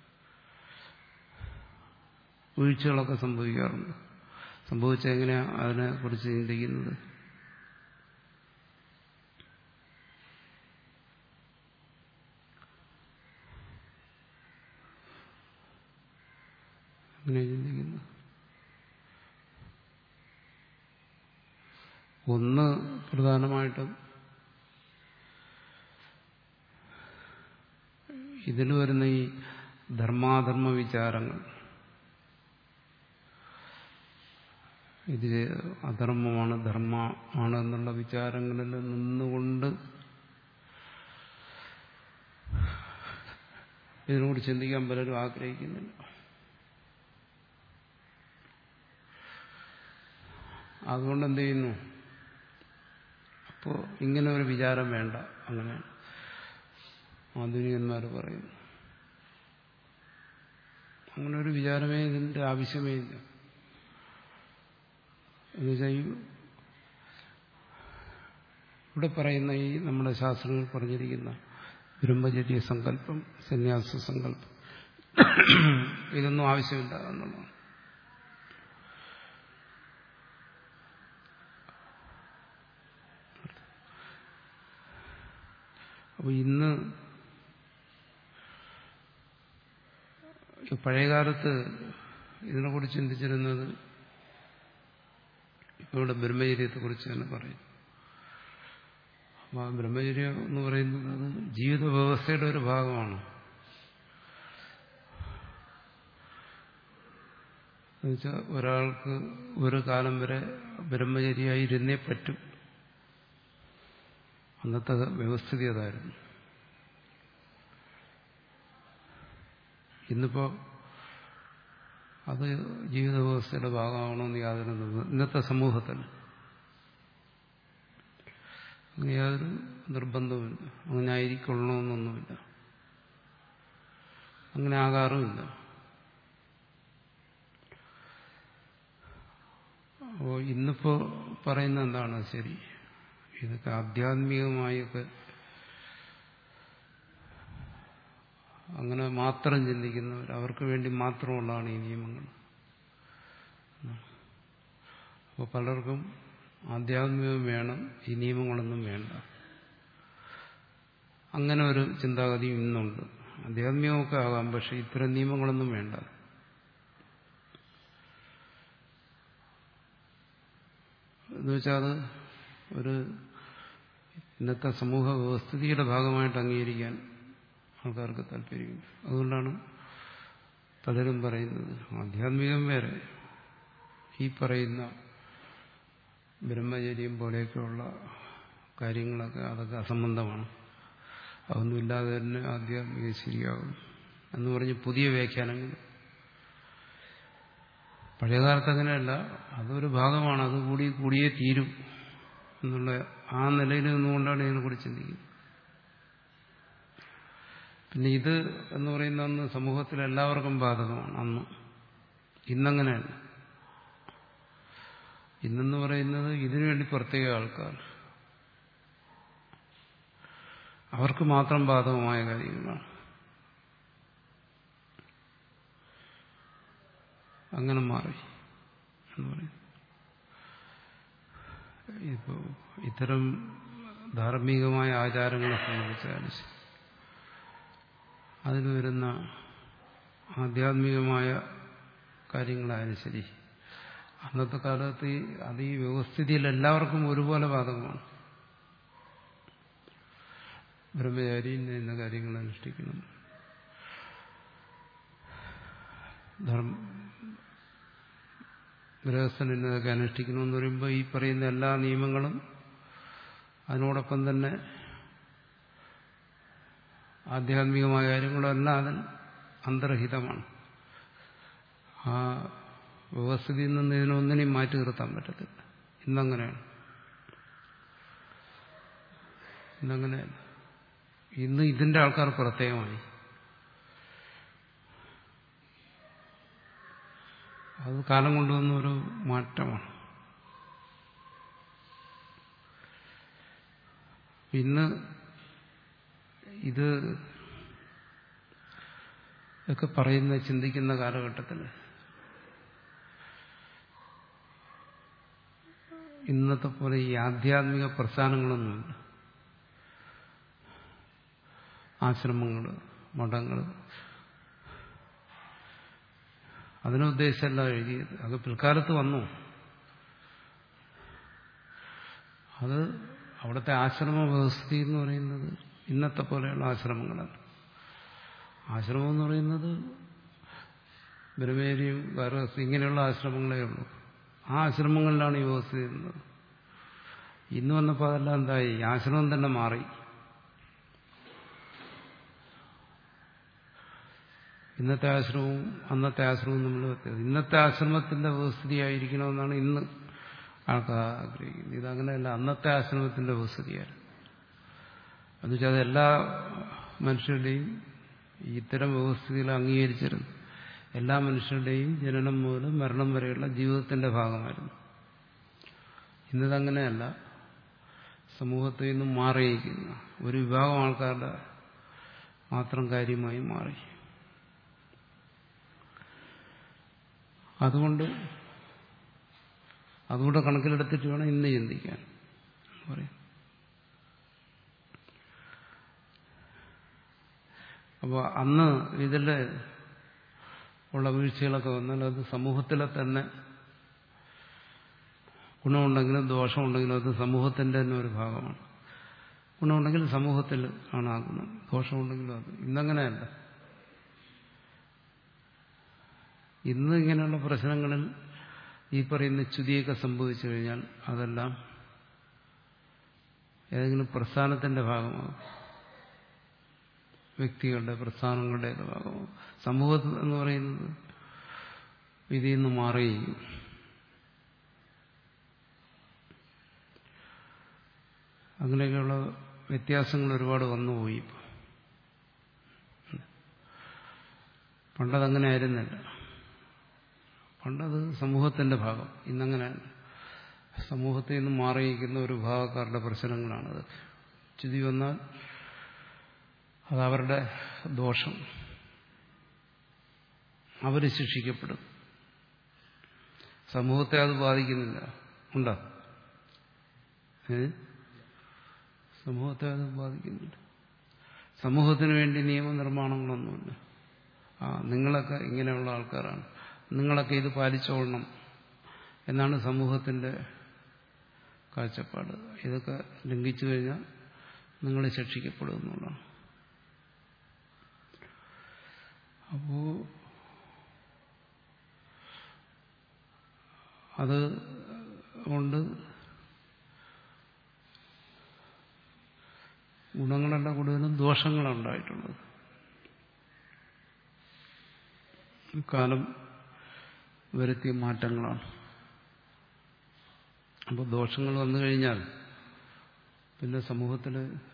Speaker 1: വീഴ്ചകളൊക്കെ സംഭവിക്കാറുണ്ട് സംഭവിച്ച എങ്ങനെയാ അതിനെ കുറിച്ച് ചിന്തിക്കുന്നത് അങ്ങനെ ചിന്തിക്കുന്നു ഒന്ന് പ്രധാനമായിട്ടും ഇതിൽ വരുന്ന ഈ ധർമാധർമ്മ വിചാരങ്ങൾ ഇത് അധർമ്മമാണ് ധർമ്മമാണ് എന്നുള്ള വിചാരങ്ങളിൽ നിന്നുകൊണ്ട് ഇതിനോട് ചിന്തിക്കാൻ പലരും ആഗ്രഹിക്കുന്നില്ല അതുകൊണ്ട് എന്ത് ചെയ്യുന്നു അപ്പോൾ ഇങ്ങനെ ഒരു വിചാരം വേണ്ട അങ്ങനെ ആധുനികന്മാർ പറയുന്നു അങ്ങനെ ഒരു വിചാരമേ ഇതിന്റെ ആവശ്യമേ ഇല്ല എന്നുവെച്ചാൽ ഈ ഇവിടെ പറയുന്ന ഈ നമ്മുടെ ശാസ്ത്രങ്ങൾ പറഞ്ഞിരിക്കുന്ന ബ്രഹ്മചര്യ സങ്കല്പം സന്യാസ സങ്കല്പം ഇതൊന്നും ആവശ്യമില്ല എന്നുള്ളതാണ് അപ്പോൾ ഇന്ന് പഴയകാലത്ത് ഇതിനെക്കുറിച്ച് ചിന്തിച്ചിരുന്നത് ഇപ്പോൾ ഇവിടെ ബ്രഹ്മചര്യത്തെക്കുറിച്ച് തന്നെ പറയും അപ്പോൾ ആ ബ്രഹ്മചര്യം എന്ന് പറയുന്നത് അത് ജീവിത വ്യവസ്ഥയുടെ ഒരു ഭാഗമാണ് എന്നുവെച്ചാൽ ഒരാൾക്ക് ഒരു കാലം വരെ ബ്രഹ്മചര്യമായി ഇരുന്നേ പറ്റും അന്നത്തെ വ്യവസ്ഥിതി അതായിരുന്നു ഇന്നിപ്പോ അത് ജീവിത വ്യവസ്ഥയുടെ ഭാഗമാണോന്ന് യാതൊരു നിർബ- ഇന്നത്തെ സമൂഹത്തിൽ അങ്ങനെ യാതൊരു നിർബന്ധവുമില്ല അങ്ങനെ ആയിരിക്കൊള്ളണമെന്നൊന്നുമില്ല അങ്ങനെ ആകാറുമില്ല അപ്പോൾ ഇന്നിപ്പോ പറയുന്ന എന്താണ് ശരി ഇതൊക്കെ ആധ്യാത്മികമായൊക്കെ അങ്ങനെ മാത്രം ചിന്തിക്കുന്നവർ അവർക്ക് വേണ്ടി മാത്രമുള്ളതാണ് ഈ നിയമങ്ങൾ അപ്പോൾ പലർക്കും ആധ്യാത്മികം വേണം ഈ നിയമങ്ങളൊന്നും വേണ്ട അങ്ങനെ ഒരു ചിന്താഗതി ഇന്നുണ്ട് ആധ്യാത്മികമൊക്കെ ആകാം പക്ഷെ ഇത്തരം നിയമങ്ങളൊന്നും വേണ്ട എന്ന് വെച്ചാൽ അത് ഒരു ഇന്നത്തെ സമൂഹ വ്യവസ്ഥിതിയുടെ ഭാഗമായിട്ട് അംഗീകരിക്കാൻ ആൾക്കാർക്ക് താല്പര്യമില്ല അതുകൊണ്ടാണ് പലരും പറയുന്നത് ആധ്യാത്മികം വേറെ ഈ പറയുന്ന ബ്രഹ്മചര്യം പോലെയൊക്കെയുള്ള കാര്യങ്ങളൊക്കെ അതൊക്കെ അസംബന്ധമാണ് അതൊന്നുമില്ലാതെ തന്നെ ആധ്യാത്മികം ശരിയാകും എന്ന് പറഞ്ഞ് പുതിയ വ്യാഖ്യാനങ്ങൾ പഴയകാലത്ത് അങ്ങനെയല്ല അതൊരു ഭാഗമാണ് അത് കൂടി കൂടിയേ തീരും എന്നുള്ള ആ നിലയിൽ നിന്നുകൊണ്ടാണ് ഇതിനെക്കുറിച്ച് ചിന്തിക്കുന്നത് പിന്നെ ഇത് എന്ന് പറയുന്ന അന്ന് സമൂഹത്തിൽ എല്ലാവർക്കും ബാധകമാണ് അന്ന് ഇന്നങ്ങനെയല്ല ഇന്നെന്ന് പറയുന്നത് ഇതിനുവേണ്ടി പ്രത്യേക ആൾക്കാർ അവർക്ക് മാത്രം ബാധകമായ കാര്യങ്ങളാണ് അങ്ങനെ മാറി എന്ന് പറയും ഇപ്പോൾ ഇത്തരം ധാർമ്മികമായ ആചാരങ്ങളെ സംബന്ധിച്ചാലും ശരി അതിൽ വരുന്ന ആധ്യാത്മികമായ കാര്യങ്ങളായാലും ശരി അന്നത്തെ കാലത്ത് ഈ അത് ഈ വ്യവസ്ഥിതിയിൽ എല്ലാവർക്കും ഒരുപോലെ ബാധകമാണ് ബ്രഹ്മചാരി ഇന്ന കാര്യങ്ങൾ അനുഷ്ഠിക്കണം ധർമ്മ ഗൃഹസ്ഥൻ ഇന്നതൊക്കെ അനുഷ്ഠിക്കണമെന്ന് പറയുമ്പോൾ ഈ പറയുന്ന എല്ലാ നിയമങ്ങളും അതിനോടൊപ്പം തന്നെ ആധ്യാത്മികമായ കാര്യങ്ങളെല്ലാം അതിൽ അന്തർഹിതമാണ് ആ വ്യവസ്ഥിതിയിൽ നിന്ന് ഇതിനൊന്നിനെയും മാറ്റി നിർത്താൻ പറ്റത്തില്ല ഇന്നങ്ങനെയാണ് ഇന്നങ്ങനെയല്ല ഇന്ന് ഇതിന്റെ ആൾക്കാർ പ്രത്യേകമായി അത് കാലം കൊണ്ടുവന്ന ഒരു മാറ്റമാണ് ഇന്ന് ഇത് ഒക്കെ പറയുന്ന ചിന്തിക്കുന്ന കാലഘട്ടത്തിൽ ഇന്നത്തെ പോലെ ഈ ആധ്യാത്മിക പ്രസ്ഥാനങ്ങളൊന്നുമില്ല ആശ്രമങ്ങൾ മഠങ്ങൾ അതിനുദ്ദേശമല്ല എഴുതിയത് അത് പിൽക്കാലത്ത് വന്നു അത് അവിടുത്തെ ആശ്രമ വ്യവസ്ഥ എന്ന് പറയുന്നത് ഇന്നത്തെ പോലെയുള്ള ആശ്രമങ്ങളല്ല ആശ്രമം എന്ന് പറയുന്നത് ബ്രഹ്മേരിയും ഗാർഹസ്ഥ ഇങ്ങനെയുള്ള ആശ്രമങ്ങളേ ഉള്ളൂ ആ ആശ്രമങ്ങളിലാണ് ഈ വ്യവസ്ഥ ചെയ്യുന്നത് ഇന്ന് വന്നപ്പോൾ അതെല്ലാം എന്തായി ആശ്രമം തന്നെ മാറി ഇന്നത്തെ ആശ്രമവും അന്നത്തെ ആശ്രമവും നമ്മൾ വ്യത്യാസം ഇന്നത്തെ ആശ്രമത്തിന്റെ വ്യവസ്ഥിതിയായിരിക്കണമെന്നാണ് ഇന്ന് ആൾക്കാർ ആഗ്രഹിക്കുന്നത് ഇതങ്ങനെയല്ല അന്നത്തെ ആശ്രമത്തിന്റെ വ്യവസ്ഥിതിയാണ് എന്നുവെച്ചാൽ അത് എല്ലാ മനുഷ്യരുടെയും ഇത്തരം വ്യവസ്ഥിതികൾ അംഗീകരിച്ചിരുന്നു എല്ലാ മനുഷ്യരുടെയും ജനനം മുതൽ മരണം വരെയുള്ള ജീവിതത്തിന്റെ ഭാഗമായിരുന്നു ഇന്നതങ്ങനെയല്ല സമൂഹത്തിൽ നിന്നും മാറിയിരിക്കുന്ന ഒരു വിഭാഗം ആൾക്കാരുടെ മാത്രം കാര്യമായി മാറി അതുകൊണ്ട് അതുകൂടെ കണക്കിലെടുത്തിട്ട് വേണം ഇന്ന് ചിന്തിക്കാൻ പറയും അപ്പോൾ അന്ന് ഇതിൽ ഉള്ള വീഴ്ചകളൊക്കെ വന്നാൽ അത് സമൂഹത്തിലെ തന്നെ ഗുണമുണ്ടെങ്കിലും ദോഷമുണ്ടെങ്കിലും അത് സമൂഹത്തിന്റെ തന്നെ ഒരു ഭാഗമാണ് ഗുണമുണ്ടെങ്കിൽ സമൂഹത്തിൽ ആണ് ആ ഗുണം ദോഷമുണ്ടെങ്കിലും അത് ഇന്നങ്ങനെയല്ല ഇന്ന് ഇങ്ങനെയുള്ള പ്രശ്നങ്ങളിൽ ഈ പറയുന്ന ചുതിയൊക്കെ സംഭവിച്ചു കഴിഞ്ഞാൽ അതെല്ലാം ഏതെങ്കിലും പ്രസ്ഥാനത്തിന്റെ ഭാഗമാകും വ്യക്തികളുടെ പ്രസ്ഥാനങ്ങളുടെയൊക്കെ ഭാഗമാകും സമൂഹം എന്ന് പറയുന്നത് ഇതിൽ നിന്ന് മാറുകയും അങ്ങനെയൊക്കെയുള്ള വ്യത്യാസങ്ങൾ ഒരുപാട് വന്നുപോയി പണ്ടതങ്ങനെ ആയിരുന്നില്ല പണ്ടത് സമൂഹത്തിന്റെ ഭാഗം ഇന്നങ്ങനെയല്ല സമൂഹത്തിൽ നിന്ന് മാറിയിരിക്കുന്ന ഒരു വിഭാഗക്കാരുടെ പ്രശ്നങ്ങളാണത് ചുതി വന്നാൽ അത് അവരുടെ ദോഷം അവർ ശിക്ഷിക്കപ്പെടും സമൂഹത്തെ അത് ബാധിക്കുന്നില്ല ഉണ്ടോ ഏ സമൂഹത്തെ അത് ബാധിക്കുന്നില്ല സമൂഹത്തിന് വേണ്ടി നിയമനിർമ്മാണങ്ങളൊന്നുമില്ല ആ നിങ്ങളൊക്കെ ഇങ്ങനെയുള്ള ആൾക്കാരാണ് നിങ്ങളൊക്കെ ഇത് പാലിച്ചോളണം എന്നാണ് സമൂഹത്തിന്റെ കാഴ്ചപ്പാട് ഇതൊക്കെ ലംഘിച്ചു കഴിഞ്ഞാൽ നിങ്ങൾ ശിക്ഷിക്കപ്പെടും എന്നുള്ളതാണ് അപ്പോ അത് കൊണ്ട് ഗുണങ്ങളല്ല കൂടുതലും ദോഷങ്ങളാണ് ഉണ്ടായിട്ടുള്ളത് കാലം വരുത്തിയ മാറ്റങ്ങളാണ് അപ്പോൾ ദോഷങ്ങൾ വന്നു കഴിഞ്ഞാൽ പിന്നെ സമൂഹത്തിൽ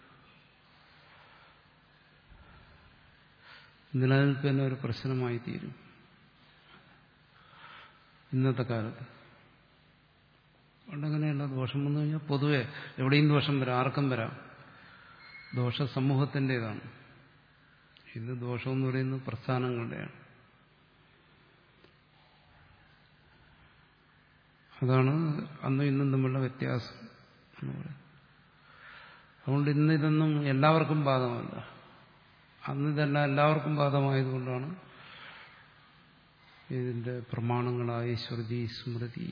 Speaker 1: നിലനിൽപ്പ് തന്നെ ഒരു പ്രശ്നമായി തീരും ഇന്നത്തെ കാലത്ത് പണ്ടങ്ങനെയല്ല ദോഷം വന്നു കഴിഞ്ഞാൽ പൊതുവെ എവിടെയും ദോഷം വരാം ആർക്കും വരാം ദോഷം സമൂഹത്തിൻ്റെതാണ് ഇന്ന് ദോഷം എന്ന് പറയുന്നത് പ്രസ്ഥാനങ്ങളുടെയാണ് അതാണ് അന്നും ഇന്നും തമ്മിലുള്ള വ്യത്യാസം എന്ന് പറയുന്നത് അതുകൊണ്ട് ഇന്ന് ഇതൊന്നും എല്ലാവർക്കും ബാധമല്ല അന്ന് ഇതെല്ലാം എല്ലാവർക്കും ബാധമായതുകൊണ്ടാണ് ഇതിന്റെ പ്രമാണങ്ങളായി ശ്രുതി സ്മൃതി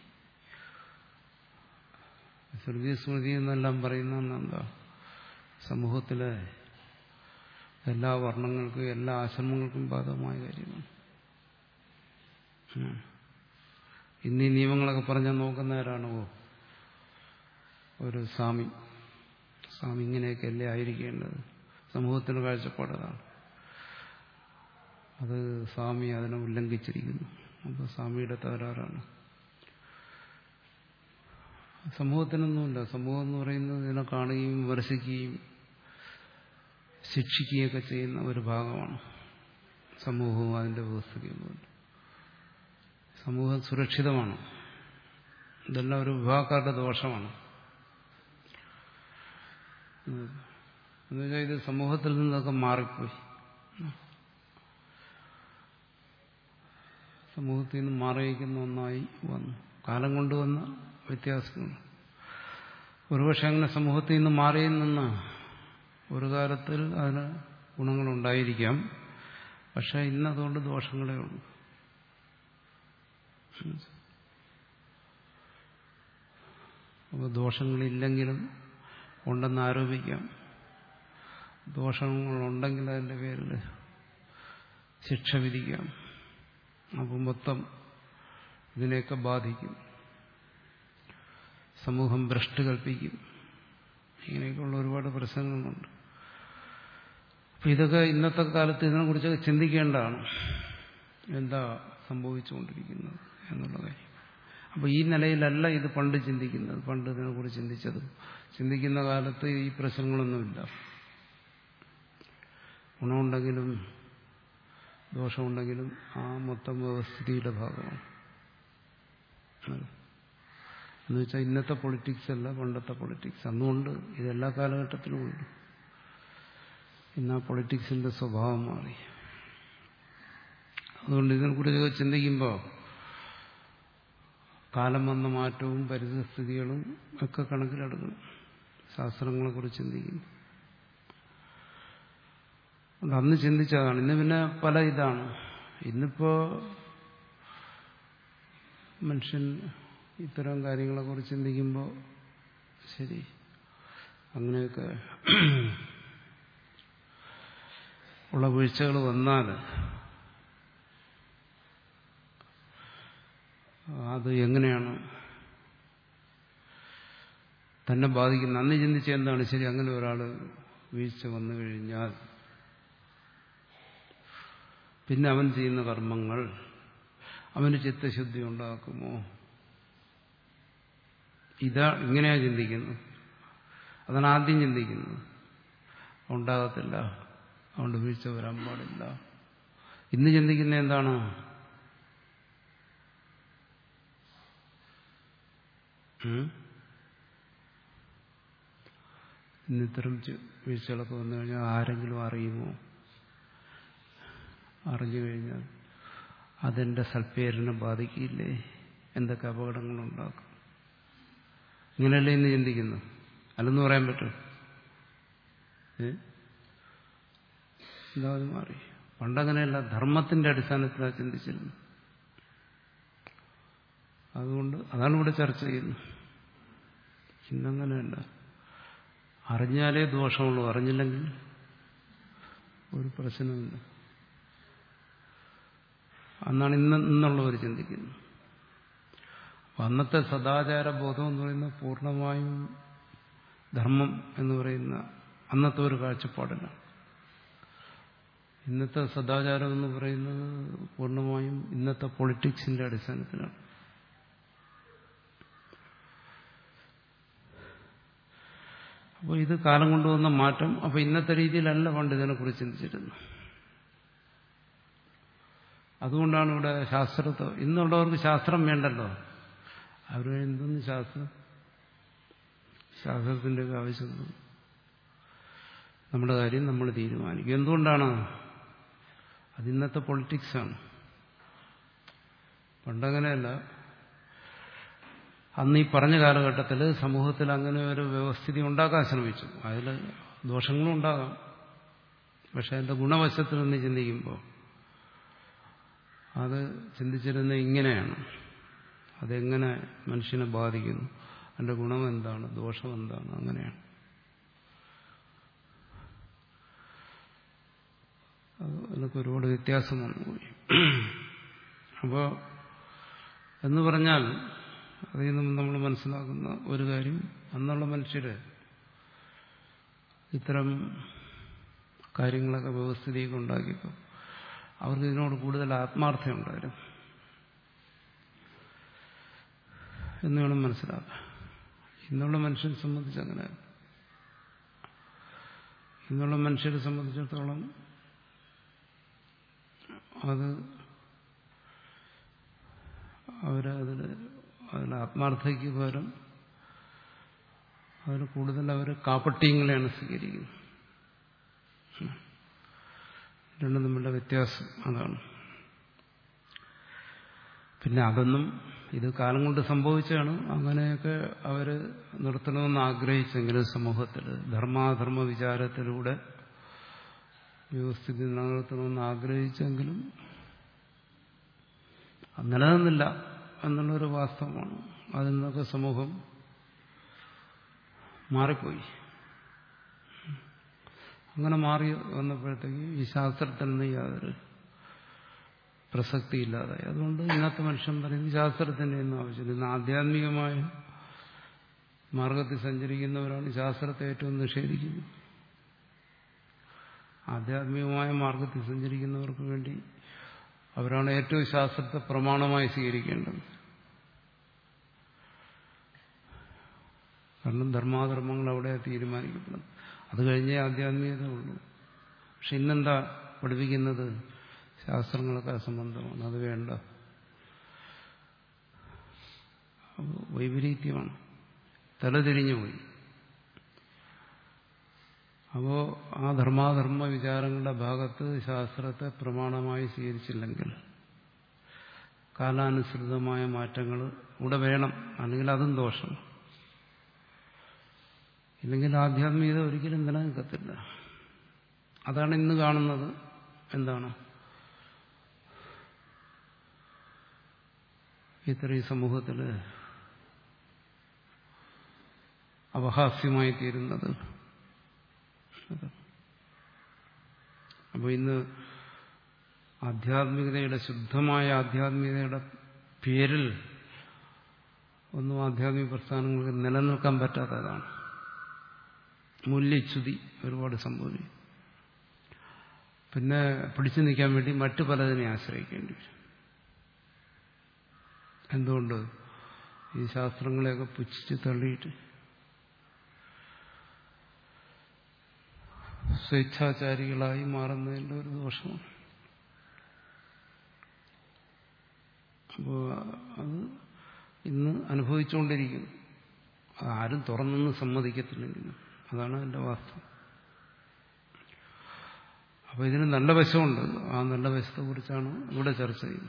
Speaker 1: ശ്രുതി സ്മൃതി എന്നെല്ലാം പറയുന്ന എന്താ സമൂഹത്തിലെ എല്ലാ വർണ്ണങ്ങൾക്കും എല്ലാ ആശ്രമങ്ങൾക്കും ബാധകമായ കാര്യമാണ് ഇന്ന് ഈ നിയമങ്ങളൊക്കെ പറഞ്ഞാൽ നോക്കുന്നവരാണോ ഒരു സ്വാമി സ്വാമി ഇങ്ങനെയൊക്കെ അല്ലേ ആയിരിക്കേണ്ടത് സമൂഹത്തിന് കാഴ്ചപ്പാടതാണ് അത് സ്വാമി അതിനെ ഉല്ലംഘിച്ചിരിക്കുന്നു അപ്പോൾ സ്വാമിയുടെ തകരാറാണ് സമൂഹത്തിനൊന്നുമില്ല സമൂഹം എന്ന് പറയുന്നത് ഇതിനെ കാണുകയും വിമർശിക്കുകയും ശിക്ഷിക്കുകയൊക്കെ ചെയ്യുന്ന ഒരു ഭാഗമാണ് സമൂഹവും അതിന്റെ വ്യവസ്ഥയും സമൂഹം സുരക്ഷിതമാണ് ഇതെല്ലാം ഒരു വിഭാഗക്കാരുടെ ദോഷമാണ് എന്നുവെച്ചാൽ ഇത് സമൂഹത്തിൽ നിന്നൊക്കെ മാറിപ്പോയി സമൂഹത്തിൽ നിന്ന് മാറിയിരിക്കുന്ന ഒന്നായി വന്നു കാലം കൊണ്ടുവന്ന വ്യത്യാസങ്ങൾ ഒരുപക്ഷെ അങ്ങനെ സമൂഹത്തിൽ നിന്ന് മാറിയിൽ നിന്ന് ഒരു കാലത്തിൽ അതിന് ഗുണങ്ങളുണ്ടായിരിക്കാം പക്ഷെ ഇന്നതുകൊണ്ട് ദോഷങ്ങളേ ഉള്ളൂ അപ്പോൾ ദോഷങ്ങളില്ലെങ്കിലും ഉണ്ടെന്ന് ആരോപിക്കാം ദോഷങ്ങളുണ്ടെങ്കിൽ അതിൻ്റെ പേരിൽ ശിക്ഷ വിധിക്കാം അപ്പം മൊത്തം ഇതിനെയൊക്കെ ബാധിക്കും സമൂഹം ഭ്രഷ്ട് കൽപ്പിക്കും ഇങ്ങനെയൊക്കെയുള്ള ഒരുപാട് പ്രശ്നങ്ങളുണ്ട് അപ്പം ഇതൊക്കെ ഇന്നത്തെ കാലത്ത് ഇതിനെക്കുറിച്ചൊക്കെ ചിന്തിക്കേണ്ടതാണ് എന്താ സംഭവിച്ചുകൊണ്ടിരിക്കുന്നത് എന്നുള്ള കാര്യം അപ്പോൾ ഈ നിലയിലല്ല ഇത് പണ്ട് ചിന്തിക്കുന്നത് പണ്ട് ഇതിനെക്കുറിച്ച് ചിന്തിച്ചത് ചിന്തിക്കുന്ന കാലത്ത് ഈ പ്രശ്നങ്ങളൊന്നുമില്ല ഗുണമുണ്ടെങ്കിലും ദോഷമുണ്ടെങ്കിലും ആ മൊത്തം വ്യവസ്ഥിതിയുടെ ഭാഗമാണ് എന്ന് വെച്ചാൽ ഇന്നത്തെ പൊളിറ്റിക്സ് അല്ല പണ്ടത്തെ പൊളിറ്റിക്സ് അന്നുകൊണ്ട് ഇതെല്ലാ കാലഘട്ടത്തിലും ഉണ്ട് ഇന്ന് ആ പൊളിറ്റിക്സിന്റെ സ്വഭാവം മാറി അതുകൊണ്ട് ഇതിനെക്കുറിച്ചൊക്കെ ചിന്തിക്കുമ്പോൾ കാലം വന്ന മാറ്റവും പരിസ്ഥിതികളും ഒക്കെ കണക്കിലെടുക്കണം ശാസ്ത്രങ്ങളെക്കുറിച്ച് ചിന്തിക്കുന്നു അന്ന് ചിന്തിച്ചതാണ് ഇന്ന് പിന്നെ പല ഇതാണ് ഇന്നിപ്പോ മനുഷ്യൻ ഇത്തരം കാര്യങ്ങളെക്കുറിച്ച് ചിന്തിക്കുമ്പോൾ ശരി അങ്ങനെയൊക്കെ ഉള്ള വീഴ്ചകൾ വന്നാൽ അത് എങ്ങനെയാണ് തന്നെ ബാധിക്കുന്നത് അന്ന് ചിന്തിച്ച എന്താണ് ശരി അങ്ങനെ ഒരാൾ വീഴ്ച വന്നു കഴിഞ്ഞാൽ പിന്നെ അവൻ ചെയ്യുന്ന കർമ്മങ്ങൾ അവന് ചിത്തശുദ്ധി ഉണ്ടാക്കുമോ ഇതാ ഇങ്ങനെയാ ചിന്തിക്കുന്നത് അതാണ് ആദ്യം ചിന്തിക്കുന്നത് ഉണ്ടാകത്തില്ല അതുകൊണ്ട് വീഴ്ച വരാൻ പാടില്ല ഇന്ന് ചിന്തിക്കുന്ന എന്താണ് ഉം? ഇന്നിത്തരം ചി- വീഴ്ചകളൊക്കെ വന്നു കഴിഞ്ഞാൽ ആരെങ്കിലും അറിയുമോ അറിഞ്ഞു കഴിഞ്ഞാൽ അതെന്റെ സൽപ്പേരിനെ ബാധിക്കില്ലേ എന്തൊക്കെ അപകടങ്ങളുണ്ടാക്കും ഇങ്ങനെയല്ലേ ഇന്ന് ചിന്തിക്കുന്നു അല്ലെന്ന് പറയാൻ പറ്റും ഏ എന്താ അത് മാറി പണ്ടങ്ങനെയല്ല ധർമ്മത്തിന്റെ അടിസ്ഥാനത്തിലാണ് ചിന്തിച്ചിരുന്നത് അതുകൊണ്ട് അതാണ് ഇവിടെ ചർച്ച ചെയ്യുന്നത് ഇന്നങ്ങനെയല്ല അറിഞ്ഞാലേ ദോഷമുള്ളൂ അറിഞ്ഞില്ലെങ്കിൽ ഒരു പ്രശ്നമില്ല അന്നാണ് ഇന്ന് ഇന്നുള്ളവർ ചിന്തിക്കുന്നത് അപ്പൊ അന്നത്തെ സദാചാര ബോധം എന്ന് പറയുന്നത് പൂർണ്ണമായും ധർമ്മം എന്ന് പറയുന്ന അന്നത്തെ ഒരു കാഴ്ചപ്പാടില്ല ഇന്നത്തെ സദാചാരം എന്ന് പറയുന്നത് പൂർണ്ണമായും ഇന്നത്തെ പൊളിറ്റിക്സിന്റെ അടിസ്ഥാനത്തിലാണ് അപ്പോൾ ഇത് കാലം കൊണ്ടുവന്ന മാറ്റം അപ്പോൾ ഇന്നത്തെ രീതിയിലല്ല പണ്ട് ഇതിനെക്കുറിച്ച് ചിന്തിച്ചിരുന്നത് അതുകൊണ്ടാണ് ഇവിടെ ശാസ്ത്രത്തെ ഇന്നുള്ളവർക്ക് ശാസ്ത്രം വേണ്ടല്ലോ അവർ എന്തൊന്നും ശാസ്ത്രം ശാസ്ത്രത്തിൻ്റെ ഒക്കെ ആവശ്യം നമ്മുടെ കാര്യം നമ്മൾ തീരുമാനിക്കും എന്തുകൊണ്ടാണ് അത് ഇന്നത്തെ പൊളിറ്റിക്സാണ് പണ്ടങ്ങനെയല്ല അന്ന് ഈ പറഞ്ഞ കാലഘട്ടത്തിൽ സമൂഹത്തിൽ അങ്ങനെ ഒരു വ്യവസ്ഥിതി ഉണ്ടാക്കാൻ ശ്രമിച്ചു അതിൽ ദോഷങ്ങളും ഉണ്ടാകാം പക്ഷെ അതിന്റെ ഗുണവശത്തിൽ നിന്ന് ചിന്തിക്കുമ്പോൾ അത് ചിന്തിച്ചിരുന്നത് ഇങ്ങനെയാണ് അതെങ്ങനെ മനുഷ്യനെ ബാധിക്കുന്നു അതിന്റെ ഗുണം എന്താണ് ദോഷം എന്താണ് അങ്ങനെയാണ് അത് അതിനൊക്കെ ഒരുപാട് വ്യത്യാസം വന്നുപോയി അപ്പോൾ എന്ന് പറഞ്ഞാൽ അതിൽ നിന്നും നമ്മൾ മനസ്സിലാക്കുന്ന ഒരു കാര്യം അന്നുള്ള മനുഷ്യര് ഇത്തരം കാര്യങ്ങളൊക്കെ വ്യവസ്ഥിതിയൊക്കെ ഉണ്ടാക്കിയപ്പോൾ അവർക്ക് ഇതിനോട് കൂടുതൽ ആത്മാർത്ഥം ഉണ്ടായിരുന്നു എന്ന് വേണം മനസ്സിലാക്കാൻ ഇന്നുള്ള മനുഷ്യരെ സംബന്ധിച്ച് അങ്ങനെ ഇന്നുള്ള മനുഷ്യരെ സംബന്ധിച്ചിടത്തോളം അത് അവരതിൽ അതിൽ ആത്മാർത്ഥതയ്ക്ക് പകരം അതിന് കൂടുതൽ അവർ കാപ്പട്ടിയങ്ങളെയാണ് സ്വീകരിക്കുന്നത് രണ്ടും തമ്മിലുള്ള വ്യത്യാസം അതാണ് പിന്നെ അതൊന്നും ഇത് കാലം കൊണ്ട് സംഭവിച്ചാണ് അങ്ങനെയൊക്കെ അവർ നിർത്തണമെന്ന് ആഗ്രഹിച്ചെങ്കിലും സമൂഹത്തിൽ ധർമാധർമ്മ വിചാരത്തിലൂടെ വ്യവസ്ഥിതി നിലനിർത്തണമെന്ന് ആഗ്രഹിച്ചെങ്കിലും അത് നിലനിന്നില്ല എന്നുള്ളൊരു വാസ്തവമാണ് അതിൽ നിന്നൊക്കെ സമൂഹം മാറിപ്പോയി അങ്ങനെ മാറി വന്നപ്പോഴത്തേക്ക് ഈ ശാസ്ത്രത്തിൽ നിന്ന് യാതൊരു പ്രസക്തിയില്ലാതായി അതുകൊണ്ട് ഇന്നത്തെ മനുഷ്യൻ പറയുന്നത് ശാസ്ത്രത്തിന്റെ ഒന്നും ആവശ്യമില്ല ഇന്ന് ആധ്യാത്മികമായ മാർഗത്തിൽ സഞ്ചരിക്കുന്നവരാണ് ശാസ്ത്രത്തെ ഏറ്റവും നിഷേധിക്കുന്നത് ആധ്യാത്മികമായ മാർഗത്തിൽ സഞ്ചരിക്കുന്നവർക്ക് വേണ്ടി അവരാണ് ഏറ്റവും ശാസ്ത്രത്തെ പ്രമാണമായി സ്വീകരിക്കേണ്ടത് കാരണം ധർമാധർമ്മങ്ങൾ അവിടെ തീരുമാനിക്കപ്പെടുന്നു അത് കഴിഞ്ഞേ ആധ്യാത്മികത ഉള്ളൂ പക്ഷെ ഇന്നെന്താ പഠിപ്പിക്കുന്നത് ശാസ്ത്രങ്ങളൊക്കെ അസംബന്ധമാണ് അത് വേണ്ട വൈപരീത്യമാണ് തലതിരിഞ്ഞുപോയി അപ്പോ ആ ധർമാധർമ്മ വിചാരങ്ങളുടെ ഭാഗത്ത് ശാസ്ത്രത്തെ പ്രമാണമായി സ്വീകരിച്ചില്ലെങ്കിൽ കാലാനുസൃതമായ മാറ്റങ്ങൾ ഇവിടെ വേണം അല്ലെങ്കിൽ അതും ദോഷം ഇല്ലെങ്കിൽ ആധ്യാത്മികത ഒരിക്കലും നിലനിൽക്കത്തില്ല അതാണ് ഇന്ന് കാണുന്നത് എന്താണ് ഇത്രയും സമൂഹത്തിൽ അപഹാസ്യമായി തീരുന്നത് അപ്പോൾ ഇന്ന് ആധ്യാത്മികതയുടെ ശുദ്ധമായ ആധ്യാത്മികതയുടെ പേരിൽ ഒന്നും ആധ്യാത്മിക പ്രസ്ഥാനങ്ങൾക്ക് നിലനിൽക്കാൻ പറ്റാത്തതാണ് മൂല്യച്യുതി ഒരുപാട് സംഭവിക്കും പിന്നെ പിടിച്ചു നിൽക്കാൻ വേണ്ടി മറ്റു പലതിനെ ആശ്രയിക്കേണ്ടി വരും എന്തുകൊണ്ട് ഈ ശാസ്ത്രങ്ങളെയൊക്കെ പുച്ഛിച്ച് തള്ളിയിട്ട് സ്വേച്ഛാചാരികളായി മാറുന്നതിൻ്റെ ഒരു ദോഷമാണ് അപ്പോൾ അത് ഇന്ന് അനുഭവിച്ചുകൊണ്ടിരിക്കുന്നു ആരും തുറന്നൊന്നും സമ്മതിക്കത്തില്ലെങ്കിലും അതാണ് അതിൻ്റെ വാസ്തവം അപ്പോൾ ഇതിന് നല്ല വശമുണ്ട് ആ നല്ല വശത്തെക്കുറിച്ചാണ് ഇവിടെ ചർച്ച ചെയ്യുന്നത്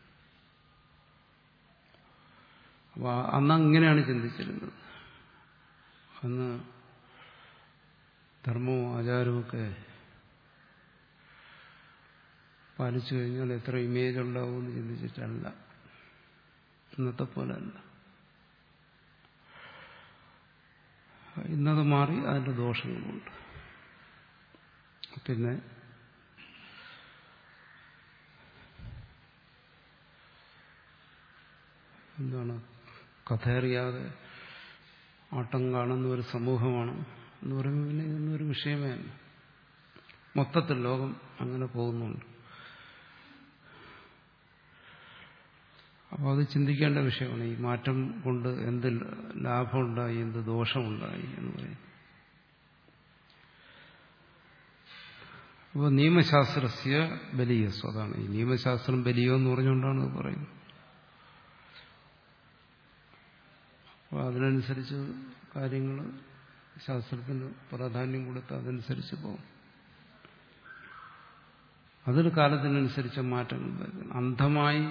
Speaker 1: അപ്പോൾ അന്ന് ഇങ്ങനെയാണ് ചിന്തിച്ചിരുന്നത് അന്ന് ധർമ്മവും ആചാരവും ഒക്കെ പാലിച്ചു കഴിഞ്ഞാൽ എത്ര ഇമേജ് ഉണ്ടാവുമെന്ന് ചിന്തിച്ചിട്ടല്ല ഇന്നത്തെ പോലെ അല്ല ഇന്നത് മാറി അതിൻ്റെ ദോഷങ്ങളുമുണ്ട് പിന്നെ എന്താണ് കഥയറിയാതെ ആട്ടം കാണുന്ന ഒരു സമൂഹമാണ് എന്ന് പറയുമ്പോൾ പിന്നെ ഇതൊന്നും ഒരു വിഷയമേ അല്ല മൊത്തത്തിൽ ലോകം അങ്ങനെ പോകുന്നുണ്ട് അപ്പോൾ അത് ചിന്തിക്കേണ്ട വിഷയമാണ് ഈ മാറ്റം കൊണ്ട് എന്ത് ലാഭമുണ്ടായി എന്ത് ദോഷമുണ്ടായി എന്ന് പറയും അപ്പോൾ നിയമശാസ്ത്രസ്യ ബലിയസ്വ അതാണ് ഈ നിയമശാസ്ത്രം ബലിയോ എന്ന് പറഞ്ഞുകൊണ്ടാണ് ഇത് പറയുന്നത് അപ്പോൾ അതിനനുസരിച്ച് കാര്യങ്ങൾ ശാസ്ത്രത്തിന് പ്രാധാന്യം കൊടുത്ത് അതനുസരിച്ച് പോകും അതൊരു കാലത്തിനനുസരിച്ച് മാറ്റങ്ങൾ വരുന്നു അന്ധമായി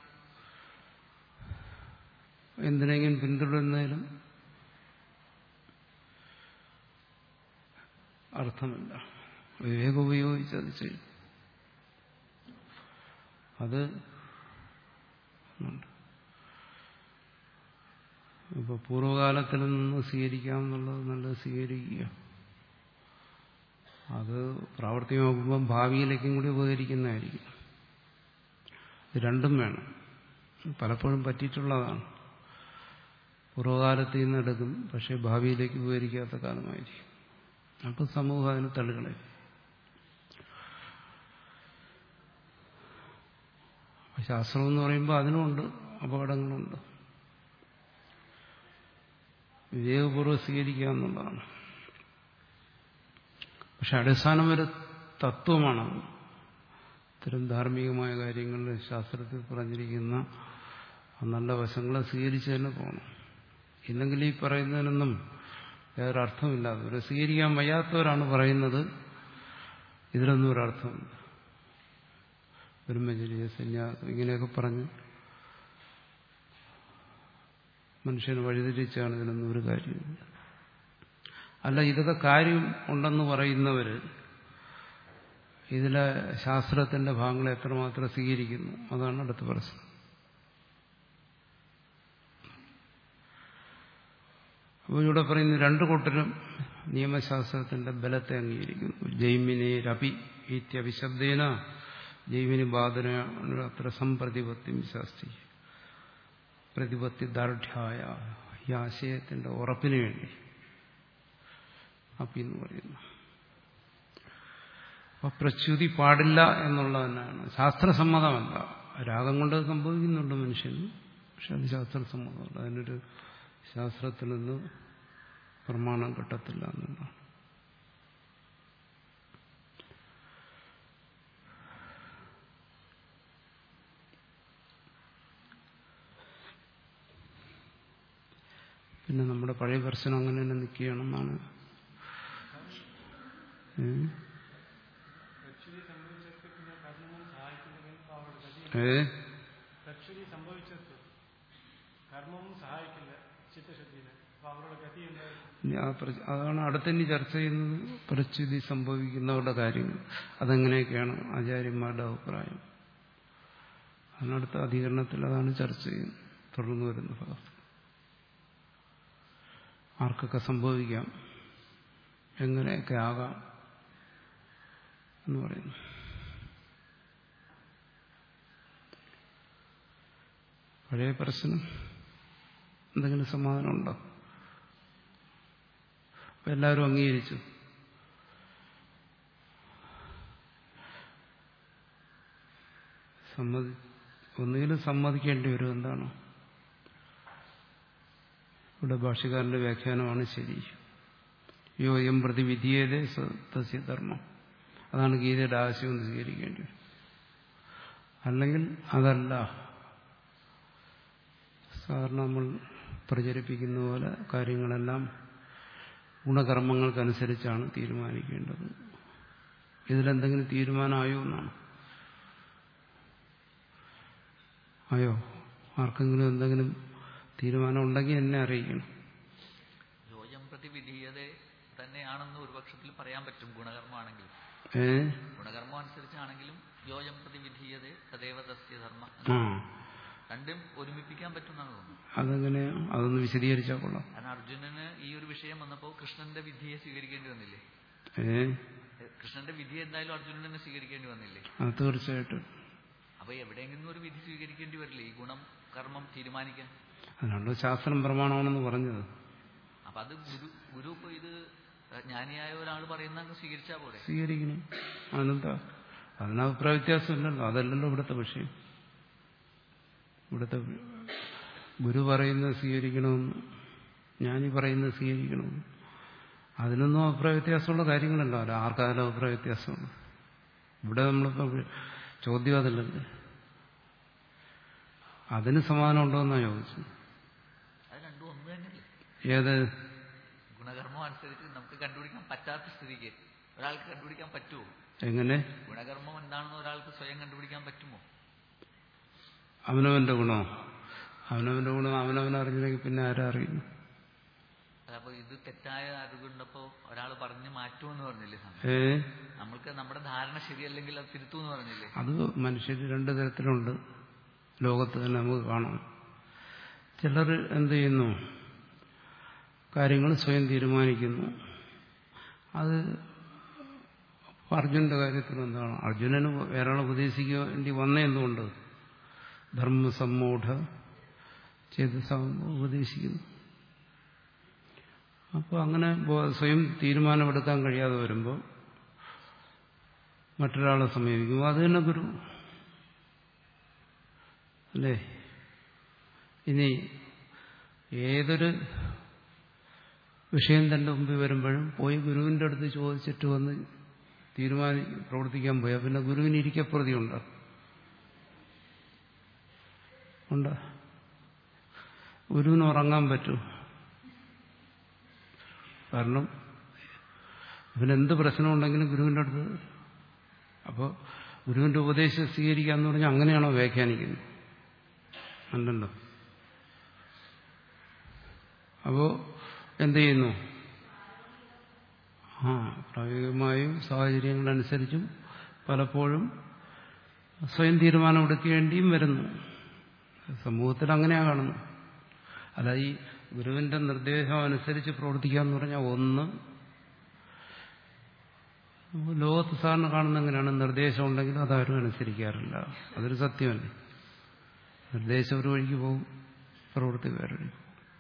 Speaker 1: എന്തിനെങ്കിലും പിന്തുടരുന്നതിലും അർത്ഥമില്ല വിവേകം ഉപയോഗിച്ച് അത് ചെയ്യും അത് ഉണ്ട് ഇപ്പൊ പൂർവ്വകാലത്തിൽ നിന്ന് സ്വീകരിക്കാമെന്നുള്ളത് നല്ലത് സ്വീകരിക്കുക അത് പ്രാവർത്തികമാക്കുമ്പം ഭാവിയിലേക്കും കൂടി ഉപകരിക്കുന്നതായിരിക്കും ഇത് രണ്ടും വേണം പലപ്പോഴും പറ്റിയിട്ടുള്ളതാണ് പൂർവ്വകാലത്തിൽ നിന്ന് എടുക്കും പക്ഷെ ഭാവിയിലേക്ക് ഉപകരിക്കാത്ത കാലമായിരിക്കും അപ്പം സമൂഹം അതിന് തള്ളുകളെ ശാസ്ത്രം എന്ന് പറയുമ്പോൾ അതിനുമുണ്ട് അപകടങ്ങളുണ്ട് വിവേകപൂർവ്വം സ്വീകരിക്കുക എന്നുള്ളതാണ് പക്ഷെ അടിസ്ഥാനം ഒരു തത്വമാണത് ഇത്തരം ധാർമ്മികമായ കാര്യങ്ങളിൽ ശാസ്ത്രത്തിൽ പറഞ്ഞിരിക്കുന്ന നല്ല വശങ്ങളെ സ്വീകരിച്ച് തന്നെ പോകണം ഇല്ലെങ്കിൽ ഈ പറയുന്നതിനൊന്നും വേറെ അർത്ഥമില്ലാതെ ഇവരെ സ്വീകരിക്കാൻ വയ്യാത്തവരാണ് പറയുന്നത് ഇതിലൊന്നും ഒരർത്ഥമില്ല ബ്രഹ്മചര്യ സന്യാസം ഇങ്ങനെയൊക്കെ പറഞ്ഞ് മനുഷ്യന് വഴിതിരിച്ചാണ് ഇതിനൊന്നും ഒരു കാര്യമില്ല അല്ല ഇതൊക്കെ കാര്യം ഉണ്ടെന്ന് പറയുന്നവര് ഇതിലെ ശാസ്ത്രത്തിന്റെ ഭാഗങ്ങളെ എത്രമാത്രം സ്വീകരിക്കുന്നു അതാണ് അടുത്ത പ്രശ്നം അപ്പോൾ ഇവിടെ പറയുന്നു രണ്ടു കൂട്ടരും നിയമശാസ്ത്രത്തിന്റെ ബലത്തെ അംഗീകരിക്കുന്നു ജൈമിനെ രപി ഇത്യഭിശബ്ദേന ജൈമിനി ബാധന അത്ര സംപ്രതിപത്തി ശാസ്ത്രി പ്രതിപത്തി ദാർഢ്യായ ഈ ആശയത്തിന്റെ ഉറപ്പിന് വേണ്ടി അപ്പി എന്ന് പറയുന്നു അപ്പൊ പ്രച്യുതി പാടില്ല എന്നുള്ളത് തന്നെയാണ് ശാസ്ത്രസമ്മതമല്ല രാഗം കൊണ്ട് സംഭവിക്കുന്നുണ്ട് മനുഷ്യന് പക്ഷെ അത് ശാസ്ത്രസമ്മതമല്ല അതിനൊരു ശാസ്ത്രത്തിൽ നിന്ന് പ്രമാണം കിട്ടത്തില്ല എന്നുള്ളതാണ് പിന്നെ നമ്മുടെ പഴയ പ്രശ്നം അങ്ങനെ തന്നെ നിൽക്കുകയാണെന്നാണ് ഏ
Speaker 3: പ്രക്ഷുതി സംഭവിച്ചത് കർമ്മവും സഹായിക്കില്ല ചിത്തശുദ്ധിയില് അപ്പൊ അവരുടെ ഗതി എന്തായിരുന്നു
Speaker 1: ഇനി ആ പ്ര- അതാണ് അടുത്തിനി ചർച്ച ചെയ്യുന്നത് പ്രച്യുതി സംഭവിക്കുന്നവരുടെ കാര്യങ്ങൾ അതെങ്ങനെയൊക്കെയാണ് ആചാര്യന്മാരുടെ അഭിപ്രായം അതിനടുത്ത അധികരണത്തിൽ അതാണ് ചർച്ച ചെയ്യുന്നത് തുടർന്ന് വരുന്ന ഭാഗത്ത് ആർക്കൊക്കെ സംഭവിക്കാം എങ്ങനെയൊക്കെ ആകാം എന്ന് പറയുന്നു പഴയ പ്രശ്നം എന്തെങ്കിലും സമാധാനം ഉണ്ടോ അപ്പൊ എല്ലാവരും അംഗീകരിച്ചു സമ്മതി ഒന്നുകിലും സമ്മതിക്കേണ്ടി വരും എന്താണ് ഇവിടെ ഭാഷകാരന്റെ വ്യാഖ്യാനമാണ് ശരി യോ എം പ്രതി വിധിയേതേ തസ്യ ധർമ്മം അതാണ് ഗീതയുടെ ആശയം എന്ന് സ്വീകരിക്കേണ്ടി വരും അല്ലെങ്കിൽ അതല്ല സാധാരണ നമ്മൾ പ്രചരിപ്പിക്കുന്ന പോലെ കാര്യങ്ങളെല്ലാം ഗുണകർമ്മങ്ങൾക്കനുസരിച്ചാണ് തീരുമാനിക്കേണ്ടത് ഇതിലെന്തെങ്കിലും തീരുമാനമായോ എന്നാണ് ആയോ ആർക്കെങ്കിലും എന്തെങ്കിലും തീരുമാനം ഉണ്ടെങ്കിൽ എന്നെ അറിയിക്കണം
Speaker 2: യോജം പ്രതി വിധീയത തന്നെയാണെന്ന് ഒരു പക്ഷത്തിൽ പറയാൻ പറ്റും ഗുണകർമ്മമാണെങ്കിലും
Speaker 1: ഏ
Speaker 2: ഗുണകർമ്മം അനുസരിച്ചാണെങ്കിലും യോജം പ്രതി വിധീയത തദേവ തസ്യ ധർമ്മ
Speaker 1: ആ
Speaker 2: രണ്ടും ഒരുമിപ്പിക്കാൻ പറ്റുമെന്നാണ് തോന്നുന്നത്
Speaker 1: അതെങ്ങനെ അതൊന്ന് വിശദീകരിച്ചാൽ കൊള്ളാം
Speaker 2: കാരണം അർജുനന് ഈ ഒരു വിഷയം വന്നപ്പോൾ കൃഷ്ണന്റെ വിധിയെ സ്വീകരിക്കേണ്ടി വന്നില്ലേ
Speaker 1: ഏ
Speaker 2: ഏ, കൃഷ്ണന്റെ വിധി എന്തായാലും അർജുനന് സ്വീകരിക്കേണ്ടി വന്നില്ലേ
Speaker 1: അത് തീർച്ചയായിട്ടും
Speaker 2: അപ്പൊ എവിടെയെങ്കിലും ഒരു വിധി സ്വീകരിക്കേണ്ടി വരില്ലേ ഈ ഗുണം കർമ്മം തീരുമാനിക്കാൻ
Speaker 1: അതിനാണല്ലോ ശാസ്ത്രം പ്രമാണമാണെന്ന് പറഞ്ഞത്
Speaker 2: അപ്പൊ അത് ഗുരു ഗുരു ഇപ്പൊ ഇത് ജ്ഞാനിയായ ഒരാൾ പറയുന്ന അങ്ങ് സ്വീകരിച്ചാ പോരെ
Speaker 1: സ്വീകരിക്കണം അതിനെന്താ അതിന് അഭിപ്രായ വ്യത്യാസമില്ലല്ലോ അതല്ലല്ലോ ഇവിടുത്തെ വിഷയം ഇവിടുത്തെ ഗുരു പറയുന്നത് സ്വീകരിക്കണമെന്ന് ഞാനീ പറയുന്നത് സ്വീകരിക്കണമെന്ന് അതിനൊന്നും അഭിപ്രായ വ്യത്യാസമുള്ള കാര്യങ്ങളല്ല അല്ല ആർക്കായാലും അഭിപ്രായ വ്യത്യാസമുള്ളൂ ഇവിടെ നമ്മളിപ്പോൾ ചോദ്യം അതല്ലല്ലോ അതിന് സമാധാനം ഉണ്ടോ എന്നാ ചോദിച്ചത്
Speaker 2: അത് രണ്ടും ഒന്ന് തന്നെയല്ലേ
Speaker 1: ഏത്
Speaker 2: ഗുണകർമ്മം അനുസരിച്ച് നമുക്ക് കണ്ടുപിടിക്കാൻ പറ്റാത്ത സ്ഥിതിക്ക് ഒരാൾക്ക് കണ്ടുപിടിക്കാൻ പറ്റുമോ
Speaker 1: എങ്ങനെ
Speaker 2: ഗുണകർമ്മം എന്താണെന്ന് ഒരാൾക്ക് സ്വയം കണ്ടുപിടിക്കാൻ പറ്റുമോ
Speaker 1: അവനവന്റെ ഗുണോ അവനവന്റെ ഗുണം അവനവൻ അറിഞ്ഞില്ലെങ്കിൽ പിന്നെ ആരാ അറിയുന്നു
Speaker 2: അപ്പൊ ഇത് തെറ്റായ അറിവുണ്ടപ്പോ ഒരാൾ പറഞ്ഞ് മാറ്റുമെന്ന് പറഞ്ഞില്ലേ സ്വാമി
Speaker 1: ഏ
Speaker 2: നമ്മൾക്ക് നമ്മുടെ ധാരണ ശരിയല്ലെങ്കിൽ അത് തിരുത്തുമെന്ന് പറഞ്ഞില്ലേ
Speaker 1: അത് മനുഷ്യർ രണ്ട് തരത്തിലുണ്ട് ലോകത്ത് തന്നെ നമുക്ക് കാണാം ചിലർ എന്ത് ചെയ്യുന്നു കാര്യങ്ങൾ സ്വയം തീരുമാനിക്കുന്നു അത് അർജുനന്റെ കാര്യത്തിൽ എന്താണ് അർജുനന് വേറെ ഉപദേശിക്കേണ്ടി വന്ന എന്തുകൊണ്ട് ധർമ്മസമ്മൂഢ ചെയ്ത് ഉപദേശിക്കുന്നു അപ്പോൾ അങ്ങനെ ബോ- സ്വയം തീരുമാനമെടുക്കാൻ കഴിയാതെ വരുമ്പോൾ മറ്റൊരാളെ സമീപിക്കും അത് തന്നെ ഗുരു അല്ലേ ഇനി ഏതൊരു വിഷയം തന്റെ മുമ്പിൽ വരുമ്പോഴും പോയി ഗുരുവിന്റെ അടുത്ത് ചോദിച്ചിട്ട് വന്ന് തീരുമാനി പ്രവർത്തിക്കാൻ പോയാൽ പിന്നെ ഗുരുവിന് ഇരിക്കപ്രതി ഉണ്ടോ ഉണ്ട് ഗുരുവിന് ഉറങ്ങാൻ പറ്റൂ കാരണം ഇവനെന്ത് പ്രശ്നമുണ്ടെങ്കിലും ഗുരുവിന്റെ അടുത്ത് അപ്പോൾ ഗുരുവിന്റെ ഉപദേശം സ്വീകരിക്കുക എന്ന് പറഞ്ഞാൽ അങ്ങനെയാണോ വ്യാഖ്യാനിക്കുന്നത് അല്ലല്ലോ അപ്പോ എന്ത് ചെയ്യുന്നു ആ പ്രായോഗികമായും സാഹചര്യങ്ങളനുസരിച്ചും പലപ്പോഴും സ്വയം തീരുമാനമെടുക്കേണ്ടിയും വരുന്നു സമൂഹത്തിൽ അങ്ങനെയാ കാണുന്നു അല്ല ഈ ഗുരുവിന്റെ നിർദ്ദേശം അനുസരിച്ച് പ്രവർത്തിക്കുക എന്ന് പറഞ്ഞാൽ ഒന്ന് ലോകത്ത് സാറിന് കാണുന്ന എങ്ങനെയാണ് നിർദ്ദേശം ഉണ്ടെങ്കിലും അതാരും അനുസരിക്കാറില്ല അതൊരു സത്യമല്ലേ നിർദ്ദേശം ഒരു വഴിക്ക് പോകും പ്രവൃത്തി വേറെ വഴിക്ക് പോകും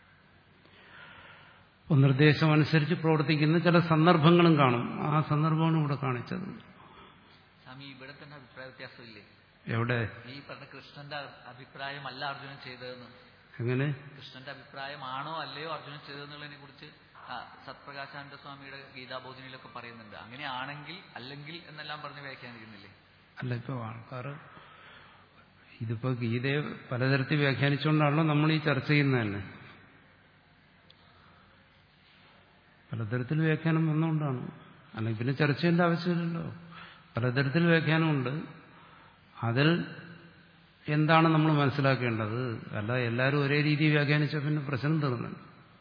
Speaker 1: അപ്പോൾ നിർദ്ദേശം അനുസരിച്ച് പ്രവർത്തിക്കുന്ന ചില സന്ദർഭങ്ങളും കാണും ആ സന്ദർഭമാണ് ഇവിടെ കാണിച്ചത്
Speaker 2: സ്വാമി ഇവിടെ തന്നെ അഭിപ്രായ വ്യത്യാസമില്ലേ
Speaker 1: എവിടെ
Speaker 2: ഈ പറഞ്ഞ കൃഷ്ണന്റെ അഭിപ്രായമല്ല അർജുനൻ ചെയ്തതെന്ന്
Speaker 1: എങ്ങനെ
Speaker 2: കൃഷ്ണന്റെ അഭിപ്രായമാണോ അല്ലയോ അർജുനൻ ചെയ്തതെന്നുള്ളതിനെ കുറിച്ച് ആ, സത്പ്രകാശാനന്ദ സ്വാമിയുടെ ഗീതാബോധനിയിലൊക്കെ പറയുന്നുണ്ട് അങ്ങനെയാണെങ്കിൽ അല്ലെങ്കിൽ എന്നെല്ലാം പറഞ്ഞ് വ്യാഖ്യാനിക്കുന്നില്ലേ
Speaker 1: അല്ല ഇപ്പോൾ ആൾക്കാർ ഇതിപ്പോ ഗീതയെ പലതരത്തിൽ വ്യാഖ്യാനിച്ചുകൊണ്ടാണല്ലോ നമ്മൾ ഈ ചർച്ച ചെയ്യുന്നത് തന്നെ പലതരത്തിൽ വ്യാഖ്യാനം വന്നുകൊണ്ടാണ് അല്ലെങ്കിൽ പിന്നെ ചർച്ച ചെയ്യേണ്ട ആവശ്യമില്ലല്ലോ പലതരത്തിൽ വ്യാഖ്യാനമുണ്ട് അതിൽ എന്താണ് നമ്മൾ മനസ്സിലാക്കേണ്ടത് അല്ല എല്ലാവരും ഒരേ രീതി വ്യാഖ്യാനിച്ച പിന്നെ പ്രശ്നം തീർന്നു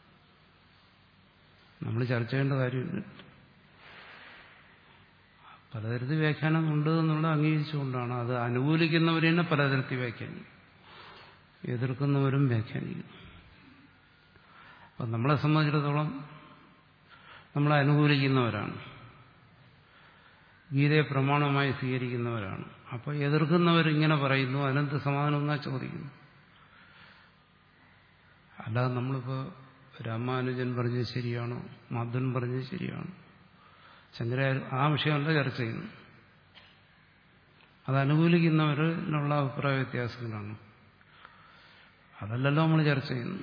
Speaker 1: നമ്മൾ ചർച്ച ചെയ്യേണ്ട കാര്യമില്ല പലതരത്തിൽ വ്യാഖ്യാനം ഉണ്ട് എന്നുള്ളത് അംഗീകരിച്ചുകൊണ്ടാണ് അത് അനുകൂലിക്കുന്നവർ തന്നെ പലതരത്തിൽ വ്യാഖ്യാനിക്കും എതിർക്കുന്നവരും വ്യാഖ്യാനിക്കും അപ്പം നമ്മളെ സംബന്ധിച്ചിടത്തോളം നമ്മളെ അനുകൂലിക്കുന്നവരാണ് ഗീതയെ പ്രമാണമായി സ്വീകരിക്കുന്നവരാണ് അപ്പോൾ എതിർക്കുന്നവർ ഇങ്ങനെ പറയുന്നു അതിനെന്ത് സമാധാനം എന്നാ ചോദിക്കുന്നു അല്ലാതെ നമ്മളിപ്പോൾ രാമാനുജൻ പറഞ്ഞത് ശരിയാണോ മാധവൻ പറഞ്ഞത് ശരിയാണോ ശങ്കരാചാര്യ ആ വിഷയമല്ല ചർച്ച ചെയ്യുന്നു അത് അനുകൂലിക്കുന്നവരിലുള്ള അഭിപ്രായ വ്യത്യാസങ്ങളാണ് അതല്ലല്ലോ നമ്മൾ ചർച്ച ചെയ്യുന്നു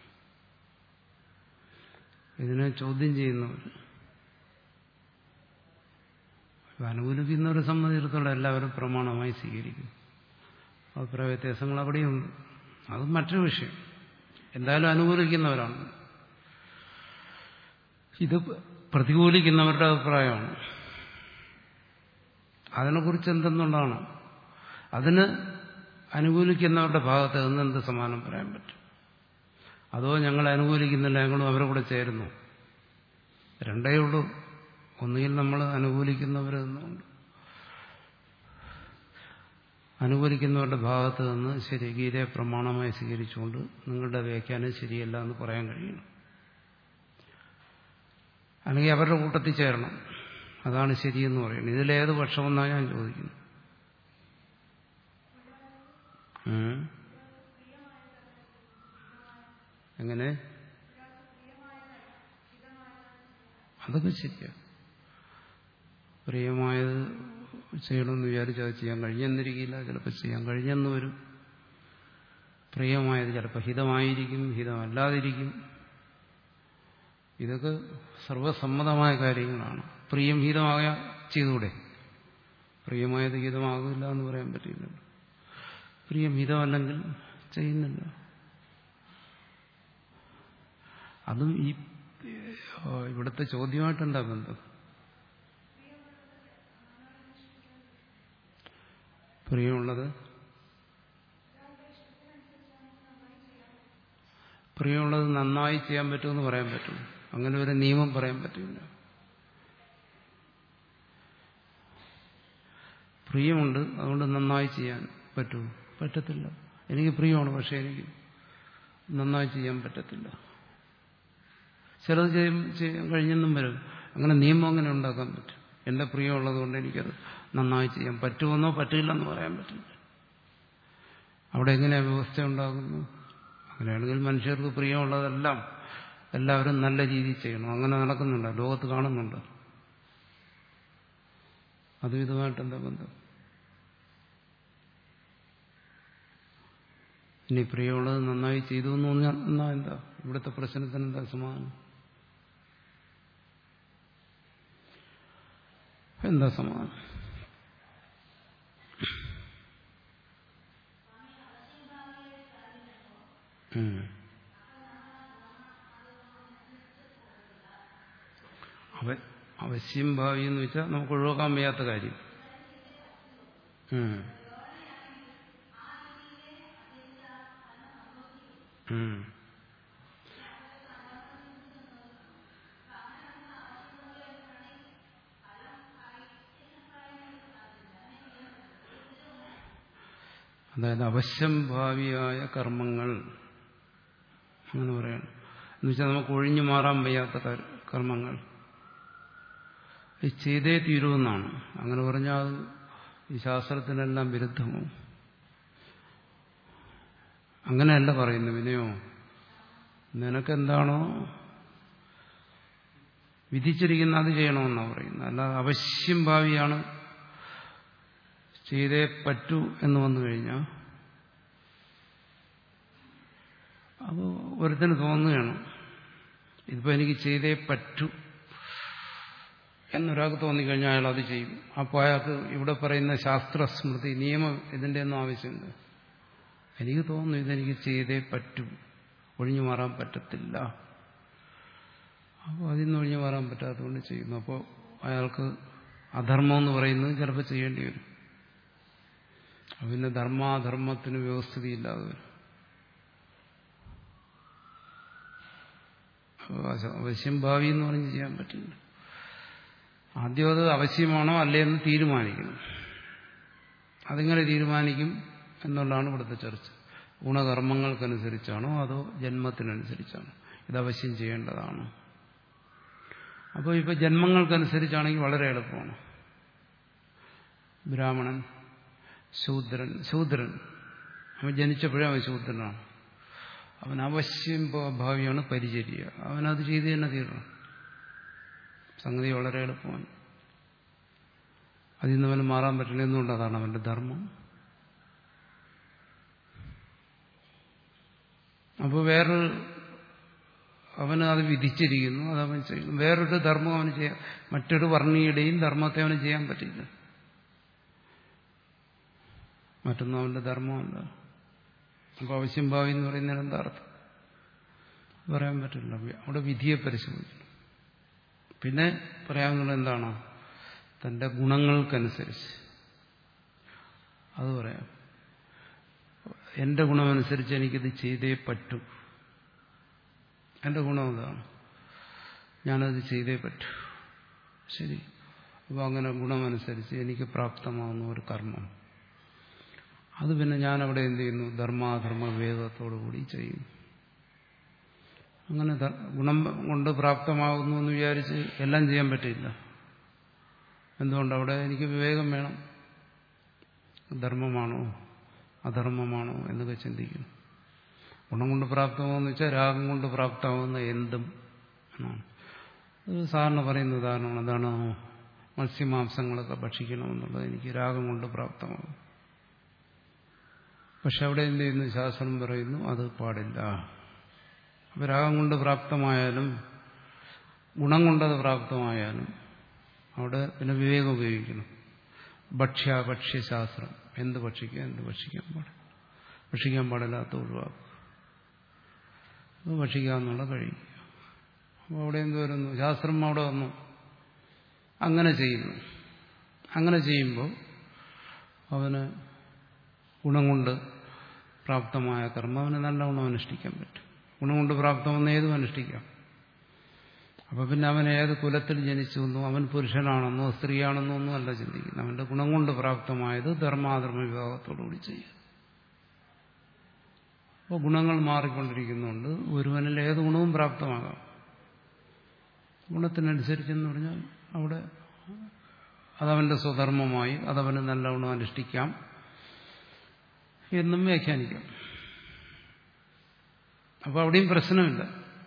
Speaker 1: ഇതിനെ ചോദ്യം ചെയ്യുന്നവർ അനുകൂലിക്കുന്നവരെ സംബന്ധിച്ചിടത്തോളം എല്ലാവരും പ്രമാണമായി സ്വീകരിക്കും അഭിപ്രായ വ്യത്യാസങ്ങൾ അവിടെയുണ്ട് അത് മറ്റൊരു വിഷയം എന്തായാലും അനുകൂലിക്കുന്നവരാണ് ഇത് പ്രതികൂലിക്കുന്നവരുടെ അഭിപ്രായമാണ് അതിനെക്കുറിച്ച് എന്തെന്നുള്ളതാണ് അതിന് അനുകൂലിക്കുന്നവരുടെ ഭാഗത്ത് നിന്ന് എന്ത് സമാനം പറയാൻ പറ്റും അതോ ഞങ്ങൾ അനുകൂലിക്കുന്നില്ല ഞങ്ങളും അവരെ കൂടെ ചേരുന്നു രണ്ടേ ഉള്ളൂ ഒന്നുകിൽ നമ്മൾ അനുകൂലിക്കുന്നവരെന്നുണ്ട് അനുകൂലിക്കുന്നവരുടെ ഭാഗത്ത് നിന്ന് ശരി ഗീതയെ പ്രമാണമായി സ്വീകരിച്ചുകൊണ്ട് നിങ്ങളുടെ വ്യാഖ്യാനം ശരിയല്ല എന്ന് പറയാൻ കഴിയണം അല്ലെങ്കിൽ അവരുടെ കൂട്ടത്തിൽ ചേരണം അതാണ് ശരിയെന്ന് പറയുന്നത് ഇതിലേത് പക്ഷമെന്നാണ് ഞാൻ ചോദിക്കുന്നത് ഉം. എങ്ങനെ അതൊക്കെ ശരിയാ പ്രിയമായത് ചെയ്യണമെന്ന് വിചാരിച്ചാൽ അത് ചെയ്യാൻ കഴിഞ്ഞെന്നിരിക്കില്ല ചിലപ്പോൾ ചെയ്യാൻ കഴിഞ്ഞെന്ന് വരും പ്രിയമായത് ചിലപ്പോൾ ഹിതമായിരിക്കും ഹിതമല്ലാതിരിക്കും ഇതൊക്കെ സർവസമ്മതമായ കാര്യങ്ങളാണ് പ്രിയം ഹിതമായ ചെയ്തുകൂടെ പ്രിയമായത് ഹിതമാകില്ല എന്ന് പറയാൻ പറ്റില്ലല്ലോ പ്രിയം ഹിതമല്ലെങ്കിൽ ചെയ്യുന്നില്ല അതും ഈ ഏഹ്, ഇവിടുത്തെ ചോദ്യമായിട്ടെന്താ ബന്ധം പ്രിയമുള്ളത് പ്രിയമുള്ളത് നന്നായി ചെയ്യാൻ പറ്റുമെന്ന് പറയാൻ പറ്റും അങ്ങനെ ഒരു നിയമം പറയാൻ പറ്റില്ല പ്രിയമുണ്ട് അതുകൊണ്ട് നന്നായി ചെയ്യാൻ പറ്റൂ പറ്റത്തില്ല എനിക്ക് പ്രിയമാണ് പക്ഷെ എനിക്ക് നന്നായി ചെയ്യാൻ പറ്റത്തില്ല ചിലത് ചെയ്യും ചെയ്യാൻ കഴിഞ്ഞെന്നും വരും അങ്ങനെ നിയമം അങ്ങനെ ഉണ്ടാക്കാൻ പറ്റും എന്റെ പ്രിയമുള്ളത് കൊണ്ട് എനിക്കത് നന്നായി ചെയ്യാൻ പറ്റുമെന്നോ പറ്റില്ലെന്ന് പറയാൻ പറ്റില്ല അവിടെ എങ്ങനെയാ വ്യവസ്ഥ ഉണ്ടാകുന്നു അങ്ങനെയാണെങ്കിൽ മനുഷ്യർക്ക് പ്രിയമുള്ളതെല്ലാം എല്ലാവരും നല്ല രീതിയിൽ ചെയ്യണം അങ്ങനെ നടക്കുന്നുണ്ട് ലോകത്ത് കാണുന്നുണ്ട് അതും ഇതുമായിട്ട് എന്താ ബന്ധം ഇനി പ്രിയമുള്ളത് നന്നായി ചെയ്തു എന്ന് പറഞ്ഞാൽ എന്നാ എന്താ ഇവിടുത്തെ പ്രശ്നത്തിന് എന്താ സമാധാനം എന്താ സമാധാനം ഉം. അവ- അവശ്യം ഭാവി എന്ന് വെച്ചാൽ നമുക്ക് ഒഴിവാക്കാൻ വയ്യാത്ത കാര്യം ഉം. ഉം. അതായത് അവശ്യം ഭാവിയായ കർമ്മങ്ങൾ അങ്ങനെ പറയണം എന്നുവെച്ചാൽ നമുക്ക് ഒഴിഞ്ഞു മാറാൻ വയ്യാത്ത കർ- കർമ്മങ്ങൾ ഈ ചെയ്തേ തീരുമെന്നാണ് അങ്ങനെ പറഞ്ഞാൽ അത് ഈ ശാസ്ത്രത്തിനെല്ലാം വിരുദ്ധമോ അങ്ങനെയല്ല പറയുന്നത് വിനയോ നിനക്കെന്താണോ വിധിച്ചിരിക്കുന്ന അത് ചെയ്യണമെന്നാണ് പറയുന്നത് അല്ലാതെ അവശ്യം ഭാവിയാണ് ചെയ്തേ പറ്റൂ എന്ന് വന്നു കഴിഞ്ഞാൽ അപ്പോൾ ഒരുത്തിന് തോന്നുകയാണ് ഇതിപ്പോൾ എനിക്ക് ചെയ്തേ പറ്റൂ എന്നൊരാൾക്ക് തോന്നിക്കഴിഞ്ഞാൽ അയാൾ അത് ചെയ്യും അപ്പോൾ അയാൾക്ക് ഇവിടെ പറയുന്ന ശാസ്ത്രസ്മൃതി നിയമം ഇതിൻ്റെ ഒന്നും ആവശ്യമില്ല എനിക്ക് തോന്നുന്നു ഇതെനിക്ക് ചെയ്തേ പറ്റൂ ഒഴിഞ്ഞു മാറാൻ പറ്റത്തില്ല അപ്പോൾ അതിൽ നിന്ന് ഒഴിഞ്ഞു മാറാൻ പറ്റാത്തതുകൊണ്ട് ചെയ്യുന്നു അപ്പോൾ അയാൾക്ക് അധർമ്മം എന്ന് പറയുന്നത് ചിലപ്പോൾ ചെയ്യേണ്ടി വരും അപ്പോൾ പിന്നെ ധർമാധർമ്മത്തിന് വ്യവസ്ഥിതിയില്ലാതെ വരും അപ്പോൾ അവശ്യം ഭാവി എന്ന് പറഞ്ഞ് ചെയ്യാൻ പറ്റില്ല ആദ്യം അത് ആവശ്യമാണോ അല്ലേ എന്ന് തീരുമാനിക്കണം അതിങ്ങനെ തീരുമാനിക്കും എന്നുള്ളതാണ് ഇവിടുത്തെ ചർച്ച ഗുണകർമ്മങ്ങൾക്കനുസരിച്ചാണോ അതോ ജന്മത്തിനനുസരിച്ചാണോ ഇത് അവശ്യം ചെയ്യേണ്ടതാണ് അപ്പോൾ ഇപ്പോൾ ജന്മങ്ങൾക്കനുസരിച്ചാണെങ്കിൽ വളരെ എളുപ്പമാണ് ബ്രാഹ്മണൻ ശൂദ്രൻ ശൂദ്രൻ അവൻ ജനിച്ചപ്പോഴേ അവൻ ശൂദ്രനാണ് അവൻ അവശ്യം ഭാവിയാണ് പരിചര്യ അവനത് ചെയ്ത് തന്നെ തീരണം സംഗതി വളരെ എളുപ്പമാണ് അതിൽ നിന്ന് അവന് മാറാൻ പറ്റില്ല എന്നുകൊണ്ട് അതാണ് അവന്റെ ധർമ്മം അപ്പോൾ വേറൊരു അവന് അത് വിധിച്ചിരിക്കുന്നു അത് അവൻ ചെയ്യുന്നു വേറൊരു ധർമ്മം അവന് ചെയ്യാൻ മറ്റൊരു വർണ്ണീയുടെയും ധർമ്മത്തെ അവന് ചെയ്യാൻ പറ്റില്ല മറ്റൊന്നും അവന്റെ ധർമ്മമല്ല അപ്പൊ അവശ്യം ഭാവി എന്ന് പറയുന്നതിന് എന്താ അർത്ഥം പറയാൻ പറ്റില്ല അവിടെ വിധിയെ പരിശോധിക്കണം പിന്നെ പറയാവുന്നത് എന്താണ് തന്റെ ഗുണങ്ങൾക്കനുസരിച്ച് അത് പറയാം എന്റെ ഗുണമനുസരിച്ച് എനിക്കിത് ചെയ്തേ പറ്റൂ എന്റെ ഗുണം ഇതാണ് ഞാനത് ചെയ്തേ പറ്റൂ ശരി അപ്പോൾ അങ്ങനെ ഗുണമനുസരിച്ച് എനിക്ക് പ്രാപ്തമാകുന്ന ഒരു കർമ്മം അത് പിന്നെ ഞാൻ അവിടെ എന്ത് ചെയ്യുന്നു ധർമാധർമ്മ വേദത്തോടുകൂടി ചെയ്യുന്നു അങ്ങനെ ധ- ഗുണം കൊണ്ട് പ്രാപ്തമാകുന്നു എന്ന് വിചാരിച്ച് എല്ലാം ചെയ്യാൻ പറ്റില്ല എന്തുകൊണ്ട് അവിടെ എനിക്ക് വിവേകം വേണം ധർമ്മമാണോ അധർമ്മമാണോ എന്നൊക്കെ ചിന്തിക്കണം ഗുണം കൊണ്ട് പ്രാപ്തമാകുമെന്ന് വെച്ചാൽ രാഗം കൊണ്ട് പ്രാപ്തമാകുന്ന എന്തും എന്നാണ് അത് സാറിന് പറയുന്ന ഉദാഹരണമാണ് അതാണ് മത്സ്യമാംസങ്ങളൊക്കെ ഭക്ഷിക്കണമെന്നുള്ളത് എനിക്ക് രാഗം കൊണ്ട് പ്രാപ്തമാകും പക്ഷെ അവിടെ എന്ത് ചെയ്യുന്നു ശാസ്ത്രം പറയുന്നു അത് പാടില്ല അപ്പൊ രാഗം കൊണ്ട് പ്രാപ്തമായാലും ഗുണം കൊണ്ടത് പ്രാപ്തമായാലും അവിടെ പിന്നെ വിവേകം ഉപയോഗിക്കണം ഭക്ഷ്യ ഭക്ഷ്യശാസ്ത്രം എന്ത് ഭക്ഷിക്കാം എന്ത് ഭക്ഷിക്കാൻ പാടില്ല ഭക്ഷിക്കാൻ പാടില്ലാത്ത ഒഴിവാക്കുക അത് ഭക്ഷിക്കാമെന്നുള്ള കഴിയും അപ്പോൾ അവിടെ എന്ത് വരുന്നു ശാസ്ത്രം അവിടെ വന്നു അങ്ങനെ ചെയ്യുന്നു അങ്ങനെ ചെയ്യുമ്പോൾ അവന് ഗുണം കൊണ്ട് പ്രാപ്തമായ കർമ്മം അവന് നല്ല ഗുണം അനുഷ്ഠിക്കാൻ പറ്റും ഗുണം കൊണ്ട് പ്രാപ്തമെന്ന് ഏതും അനുഷ്ഠിക്കാം അപ്പൊ പിന്നെ അവൻ ഏത് കുലത്തിൽ ജനിച്ചു എന്നും അവൻ പുരുഷനാണെന്നോ സ്ത്രീയാണെന്നോ ഒന്നും അല്ല ചിന്തിക്കുന്നത് അവന്റെ ഗുണം കൊണ്ട് പ്രാപ്തമായത് ധർമാധർമ്മ വിഭാഗത്തോടുകൂടി ചെയ്യുക അപ്പോൾ ഗുണങ്ങൾ മാറിക്കൊണ്ടിരിക്കുന്നുണ്ട് ഒരുവനിൽ ഏത് ഗുണവും പ്രാപ്തമാകാം ഗുണത്തിനനുസരിച്ചെന്ന് പറഞ്ഞാൽ അവിടെ അതവന്റെ സ്വധർമ്മമായി അതവന് നല്ല ഗുണം അനുഷ്ഠിക്കാം എന്നും വ്യാഖ്യാനിക്കാം അപ്പോൾ അവിടെയും പ്രശ്നമില്ല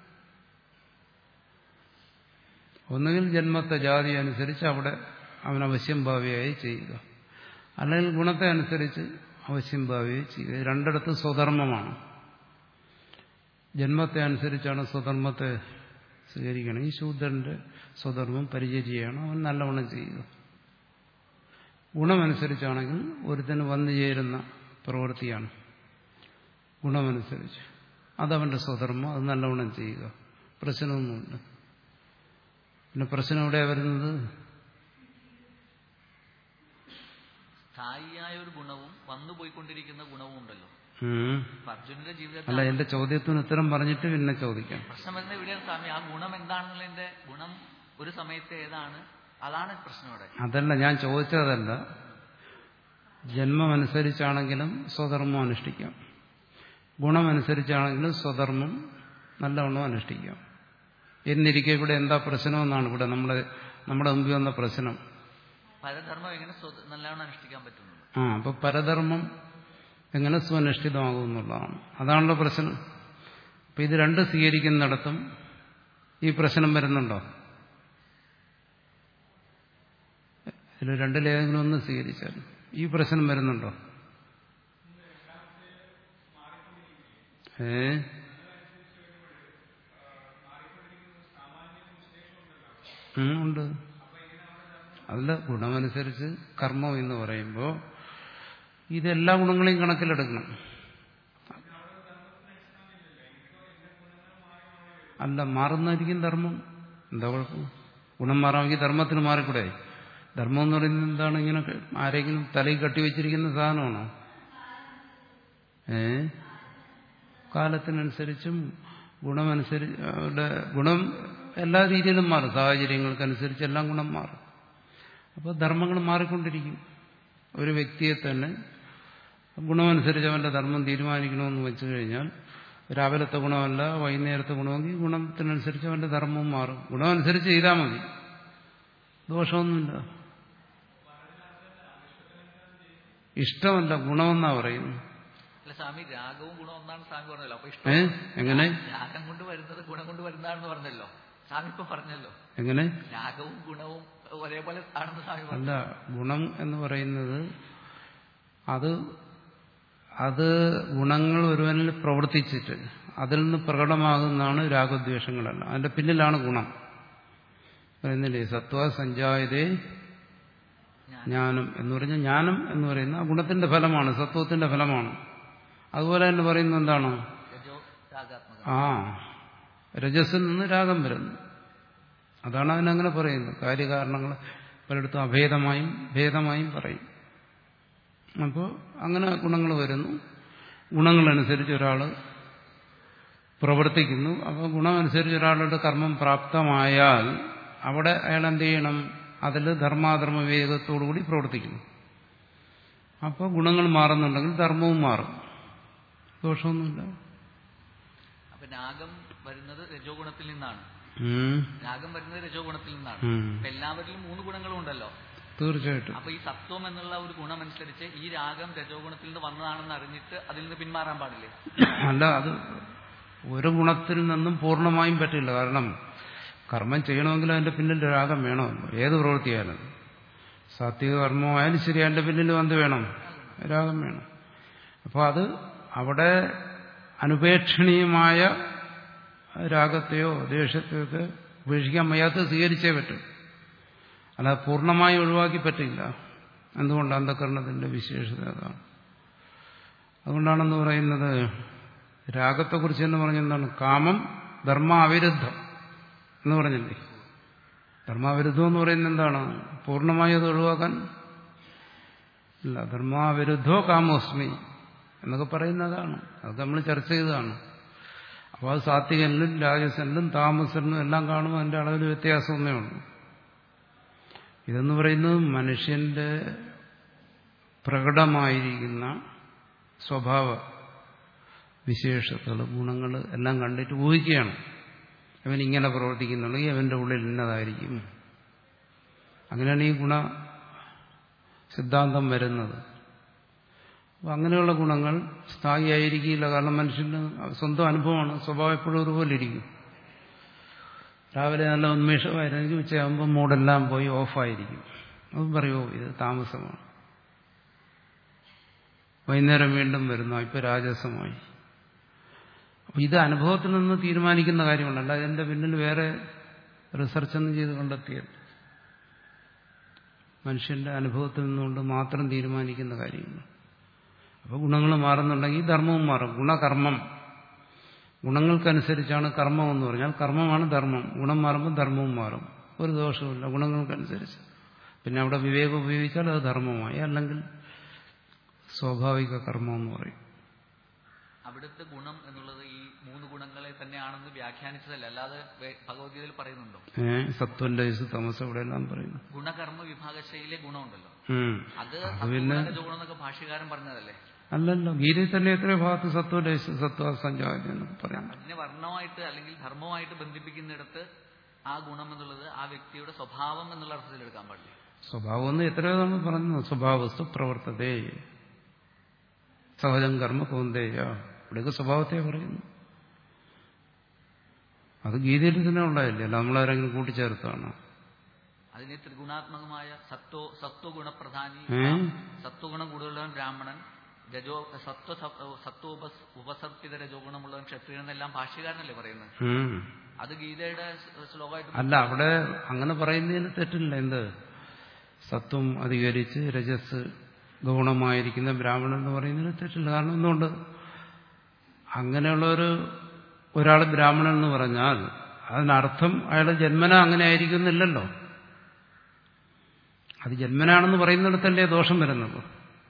Speaker 1: ഒന്നുകിൽ ജന്മത്തെ ജാതി അനുസരിച്ച് അവിടെ അവൻ അവശ്യം ഭാവിയായി ചെയ്യുക അല്ലെങ്കിൽ ഗുണത്തെ അനുസരിച്ച് അവശ്യം ഭാവിയായി ചെയ്യുക ഇത് രണ്ടിടത്തും സ്വധർമ്മമാണ് ജന്മത്തെ അനുസരിച്ചാണ് സ്വധർമ്മത്തെ സ്വീകരിക്കണം ഈ ശൂദ്രന്റെ സ്വധർമ്മം പരിചരിയാണ് അവൻ നല്ലവണ്ണം ചെയ്യുക ഗുണമനുസരിച്ചാണെങ്കിൽ ഒരുത്തന് വന്നു ചേരുന്ന പ്രവൃത്തിയാണ് ഗുണമനുസരിച്ച് അതവന്റെ സ്വധർമ്മം അത് നല്ലവണ്ണം ചെയ്യുക പ്രശ്നമൊന്നുമില്ല പിന്നെ പ്രശ്നം എവിടെയാ വരുന്നത്
Speaker 2: സ്ഥായിയായ ഒരു ഗുണവും വന്നു പോയിക്കൊണ്ടിരിക്കുന്ന ഗുണവും ഉണ്ടല്ലോ
Speaker 1: ഉം.
Speaker 2: അപ്പൊ അർജുനന്റെ ജീവിതത്തിൽ
Speaker 1: അല്ല എന്റെ ചോദ്യത്തിന് ഉത്തരം പറഞ്ഞിട്ട് പിന്നെ ചോദിക്കാം
Speaker 2: പ്രശ്നം വരുന്നത് ഇവിടെയാണ് സ്വാമി ആ ഗുണം എന്താണെന്നുള്ളതിന്റെ ഗുണം ഒരു സമയത്ത് ഏതാണ് അതാണ് പ്രശ്നം ഇവിടെ
Speaker 1: അതല്ല ഞാൻ ചോദിച്ചതല്ല ജന്മമനുസരിച്ചാണെങ്കിലും സ്വധർമ്മം അനുഷ്ഠിക്കാം ഗുണമനുസരിച്ചാണെങ്കിലും സ്വധർമ്മം നല്ലവണ്ണം അനുഷ്ഠിക്കാം എന്നിരിക്കെ ഇവിടെ എന്താ പ്രശ്നമെന്നാണ് ഇവിടെ നമ്മുടെ നമ്മുടെ മുമ്പിൽ വന്ന പ്രശ്നം
Speaker 2: പരധർമ്മം എങ്ങനെ സ്വ- നല്ലവണ്ണം അനുഷ്ഠിക്കാൻ പറ്റുന്നു
Speaker 1: ആ അപ്പൊ പരധർമ്മം എങ്ങനെ സ്വനിഷ്ഠിതമാകും എന്നുള്ളതാണ് അതാണല്ലോ പ്രശ്നം അപ്പൊ ഇത് രണ്ട് സ്വീകരിക്കുന്നിടത്തും ഈ പ്രശ്നം വരുന്നുണ്ടോ ഇതിൽ രണ്ടിലേതെങ്കിലും ഒന്ന് സ്വീകരിച്ചാൽ ഈ പ്രശ്നം വരുന്നുണ്ടോ ഏ ഉം, ഉണ്ട് അതിൽ ഗുണമനുസരിച്ച് കർമ്മം എന്ന് പറയുമ്പോൾ ഇതെല്ലാ ഗുണങ്ങളെയും കണക്കിലെടുക്കണം അല്ല മാറുന്നതായിരിക്കും ധർമ്മം എന്താ കുഴപ്പം ഗുണം മാറാമെങ്കിൽ ധർമ്മത്തിന് മാറിക്കൂടെ ധർമ്മം എന്ന് പറയുന്നത് എന്താണ് ഇങ്ങനെ ആരെങ്കിലും തലയിൽ കെട്ടിവെച്ചിരിക്കുന്ന സാധനമാണോ ഏ കാലത്തിനനുസരിച്ചും ഗുണമനുസരിച്ച് അവരുടെ ഗുണം എല്ലാ രീതിയിലും മാറും സാഹചര്യങ്ങൾക്കനുസരിച്ച് എല്ലാം ഗുണം മാറും അപ്പോൾ ധർമ്മങ്ങൾ മാറിക്കൊണ്ടിരിക്കും ഒരു വ്യക്തിയെ തന്നെ ഗുണമനുസരിച്ച് അവന്റെ ധർമ്മം തീരുമാനിക്കണമെന്ന് വെച്ചു കഴിഞ്ഞാൽ രാവിലത്തെ ഗുണമല്ല വൈകുന്നേരത്തെ ഗുണമെങ്കിൽ ഗുണത്തിനനുസരിച്ച് അവന്റെ ധർമ്മവും മാറും ഗുണമനുസരിച്ച് ചെയ്താൽ മതി ദോഷമൊന്നുമില്ല ഇഷ്ടമല്ല ഗുണമെന്നാ പറയുന്നു
Speaker 2: അല്ല സ്വാമി രാഗവും ഗുണം ഒന്നാണ് സ്വാമി പറഞ്ഞല്ലോ അപ്പൊ
Speaker 1: ഏ
Speaker 2: ഇഷ്ടം
Speaker 1: എങ്ങനെ
Speaker 2: രാഗം കൊണ്ട് വരുന്നത് ഗുണം കൊണ്ട് വരുന്നതാണെന്ന് പറഞ്ഞല്ലോ സ്വാമി ഇപ്പൊ പറഞ്ഞല്ലോ
Speaker 1: എങ്ങനെ
Speaker 2: രാഗവും ഗുണവും ഒരേപോലെ ആണെന്ന് സ്വാമി പറഞ്ഞു
Speaker 1: അല്ല ഗുണം എന്ന് പറയുന്നത് അത് അത് ഗുണങ്ങൾ ഒരുവനിൽ പ്രവർത്തിച്ചിട്ട് അതിൽ നിന്ന് പ്രകടമാകുന്നതാണ് രാഗദ്വേഷങ്ങളല്ല അതിന്റെ പിന്നിലാണ് ഗുണം പറയുന്നില്ലേ സത്വ സഞ്ചായതേ ജ്ഞാനം എന്ന് പറഞ്ഞാൽ ജ്ഞാനം എന്ന് പറയുന്ന ആ ഗുണത്തിന്റെ ഫലമാണ് സത്വത്തിന്റെ ഫലമാണ് അതുപോലെ തന്നെ പറയുന്നത് എന്താണ്
Speaker 2: രജോ രാഗാത്മക
Speaker 1: ആ രജസ്സിൽ നിന്ന് രാഗം വരുന്നു അതാണ് അതിനങ്ങനെ പറയുന്നത് കാര്യകാരണങ്ങൾ പലയിടത്തും അഭേദമായും ഭേദമായും പറയും അപ്പോൾ അങ്ങനെ ഗുണങ്ങൾ വരുന്നു ഗുണങ്ങളനുസരിച്ച് ഒരാൾ പ്രവർത്തിക്കുന്നു അപ്പോൾ ഗുണമനുസരിച്ച് ഒരാളുടെ കർമ്മം പ്രാപ്തമായാൽ അവിടെ അയാൾ എന്ത് ചെയ്യണം അതിൽ ധർമാധർമ്മ വിവേകത്തോടുകൂടി പ്രവർത്തിക്കുന്നു അപ്പോൾ ഗുണങ്ങൾ മാറുന്നുണ്ടെങ്കിൽ ധർമ്മവും മാറും ദോഷമൊന്നുമില്ല
Speaker 2: അപ്പൊ രാഗം വരുന്നത് രജോ ഗുണത്തിൽ നിന്നാണ്
Speaker 1: ഉം.
Speaker 2: രാഗം വരുന്നത് രജോ ഗുണത്തിൽ നിന്നാണ്
Speaker 1: ഉം.
Speaker 2: അപ്പൊ എല്ലാവരിലും മൂന്ന് ഗുണങ്ങളും ഉണ്ടല്ലോ
Speaker 1: തീർച്ചയായിട്ടും
Speaker 2: അപ്പൊ ഈ സത്വം എന്നുള്ള ഒരു ഗുണമനുസരിച്ച് ഈ രാഗം രജോ ഗുണത്തിൽ നിന്ന് വന്നതാണെന്ന് അറിഞ്ഞിട്ട് അതിൽ നിന്ന് പിന്മാറാൻ പാടില്ലേ
Speaker 1: അല്ല അത് ഒരു ഗുണത്തിൽ നിന്നും പൂർണ്ണമായും പറ്റില്ല കാരണം കർമ്മം ചെയ്യണമെങ്കിൽ അതിന്റെ പിന്നിൽ രാഗം വേണമല്ലോ ഏത് പ്രവൃത്തിയായാലും സാത്വിക കർമ്മമായാലും ശരി അതിന്റെ പിന്നിൽ എന്ത് വേണം രാഗം വേണം അപ്പോൾ അത് അവിടെ അനുപേക്ഷണീയമായ രാഗത്തെയോ ദേഷ്യത്തെയോ ഒക്കെ ഉപേക്ഷിക്കാൻ വയ്യാത്ത സ്വീകരിച്ചേ പറ്റും അല്ല പൂർണ്ണമായി ഒഴിവാക്കി പറ്റില്ല എന്തുകൊണ്ട് അന്ധകരണത്തിന്റെ വിശേഷത അതാണ് അതുകൊണ്ടാണെന്ന് പറയുന്നത് രാഗത്തെക്കുറിച്ച് എന്ന് പറഞ്ഞെന്താണ് കാമം ധർമാവിരുദ്ധം എന്ന് പറഞ്ഞില്ലേ ധർമാവിരുദ്ധം എന്ന് പറയുന്നത് എന്താണ് പൂർണ്ണമായി അത് ഒഴിവാക്കാൻ ഇല്ല ധർമാവിരുദ്ധോ കാമോസ്മി എന്നൊക്കെ പറയുന്നതാണ് അതൊക്കെ നമ്മൾ ചർച്ച ചെയ്തതാണ് അപ്പോൾ അത് സാത്വികനിലും രാജസനിലും താമസനിലും എല്ലാം കാണുമ്പോൾ അതിൻ്റെ അളവിൽ വ്യത്യാസമൊന്നേ ഉള്ളൂ ഇതെന്ന് പറയുന്നത് മനുഷ്യന്റെ പ്രകടമായിരിക്കുന്ന സ്വഭാവ വിശേഷതകൾ ഗുണങ്ങൾ എല്ലാം കണ്ടിട്ട് ഊഹിക്കുകയാണ് അവൻ ഇങ്ങനെ പ്രവർത്തിക്കുന്നുണ്ടെങ്കിൽ അവന്റെ ഉള്ളിൽ ഇന്നതായിരിക്കും അങ്ങനെയാണ് ഈ ഗുണ സിദ്ധാന്തം വരുന്നത് അപ്പം അങ്ങനെയുള്ള ഗുണങ്ങൾ സ്ഥായിയായിരിക്കില്ല കാരണം മനുഷ്യന് സ്വന്തം അനുഭവമാണ് സ്വഭാവം എപ്പോഴും ഒരുപോലെ ഇരിക്കും രാവിലെ നല്ല ഉന്മേഷമായിരുന്നെങ്കിൽ ഉച്ചയാകുമ്പോൾ മൂടെല്ലാം പോയി ഓഫായിരിക്കും അത് പറയുമോ ഇത് താമസമാണ് വൈകുന്നേരം വീണ്ടും വരുന്നു ഇപ്പൊ രാജസമായി അപ്പൊ ഇത് അനുഭവത്തിൽ നിന്ന് തീരുമാനിക്കുന്ന കാര്യമല്ല അല്ലാതെ എന്റെ പിന്നിൽ വേറെ റിസർച്ചൊന്നും ചെയ്ത് കണ്ടെത്തിയത് മനുഷ്യന്റെ അനുഭവത്തിൽ നിന്നുകൊണ്ട് മാത്രം തീരുമാനിക്കുന്ന കാര്യങ്ങൾ അപ്പോൾ ഗുണങ്ങൾ മാറുന്നുണ്ടെങ്കിൽ ധർമ്മവും മാറും ഗുണകർമ്മം ഗുണങ്ങൾക്കനുസരിച്ചാണ് കർമ്മം എന്ന് പറഞ്ഞാൽ കർമ്മമാണ് ധർമ്മം ഗുണം മാറുമ്പോൾ ധർമ്മവും മാറും ഒരു ദോഷവുമില്ല ഗുണങ്ങൾക്കനുസരിച്ച് പിന്നെ അവിടെ വിവേകം ഉപയോഗിച്ചാൽ അത് ധർമ്മമായി അല്ലെങ്കിൽ സ്വാഭാവിക കർമ്മം എന്ന് പറയും
Speaker 2: അവിടുത്തെ ഗുണം എന്നുള്ളത് ഈ മൂന്ന് ഗുണങ്ങളെ തന്നെയാണെന്ന് വ്യാഖ്യാനിച്ചതല്ല അല്ലാതെ വേ- ഭഗവത്ഗീതയിൽ പറയുന്നുണ്ടോ
Speaker 1: ഏഹ് സത്വന്റെ വയസ്സ് തമസ് ഇവിടെ എല്ലാം പറയുന്നു
Speaker 2: ഗുണകർമ്മ വിഭാഗശൈലിയിലെ ഗുണമുണ്ടല്ലോ
Speaker 1: ഉം.
Speaker 2: അത്
Speaker 1: അത് പിന്നെ
Speaker 2: രജോഗുണം എന്നൊക്കെ ഭാഷ്യകാരൻ പറഞ്ഞതല്ലേ
Speaker 1: അല്ലല്ലോ ഗീതയിൽ തന്നെ എത്രയോ ഭാഗത്ത് സത്വന്റെ വയസ്സ് സത്വ സഞ്ചാരം എന്നൊക്കെ പറയാൻ പറ്റും
Speaker 2: അതിനെ വർണ്ണമായിട്ട് അല്ലെങ്കിൽ ധർമ്മമായിട്ട് ബന്ധിപ്പിക്കുന്നിടത്ത് ആ ഗുണം എന്നുള്ളത് ആ വ്യക്തിയുടെ സ്വഭാവം എന്നുള്ള അർത്ഥത്തിൽ എടുക്കാൻ പാടില്ല
Speaker 1: സ്വഭാവം എന്ന് എത്രയോ നമ്മൾ പറഞ്ഞു സ്വഭാവസ്തു പ്രവർത്തതേ സഹജം കർമ്മ കോന്തേയ ഇവിടെയൊക്കെ സ്വഭാവത്തെ പറയുന്നു അത് ഗീതയിൽ തന്നെ ഉണ്ടായില്ലേ അല്ല നമ്മളാരെങ്കിലും കൂട്ടിച്ചേർത്താണ്
Speaker 2: അതിനെ ത്രിഗുണാത്മകമായ സത്വ സത്വഗുണപ്രധാനി
Speaker 1: ഏ?
Speaker 2: സത്വഗുണം കൂടുതലുള്ളവൻ ബ്രാഹ്മണൻ രജോ സത്വ സത്വ ഉപസ് ഉപസർപ്പിത രജോ ഗുണമുള്ളവൻ ക്ഷത്രിയൻ എന്നെല്ലാം ഭാഷ്യകാരനല്ലേ പറയുന്നത്
Speaker 1: ഉം.
Speaker 2: അത് ഗീതയുടെ ശ്ല- ശ്ലോകമായിട്ട്
Speaker 1: അല്ല അവിടെ അങ്ങനെ പറയുന്നതിന് തെറ്റില്ല എന്ത് സത്വം അധികരിച്ച് രജസ് ഗൗണമായിരിക്കുന്ന ബ്രാഹ്മണൻ എന്ന് പറയുന്നതിന് തെറ്റില്ല കാരണം എന്തുകൊണ്ട് അങ്ങനെയുള്ള ഒരു ഒരാൾ ബ്രാഹ്മണൻ എന്ന് പറഞ്ഞാൽ അതിനർത്ഥം അയാളുടെ ജന്മന അങ്ങനെ ആയിരിക്കുന്നില്ലല്ലോ അത് ജന്മനാണെന്ന് പറയുന്നിടത്തല്ലേ ദോഷം വരുന്നത്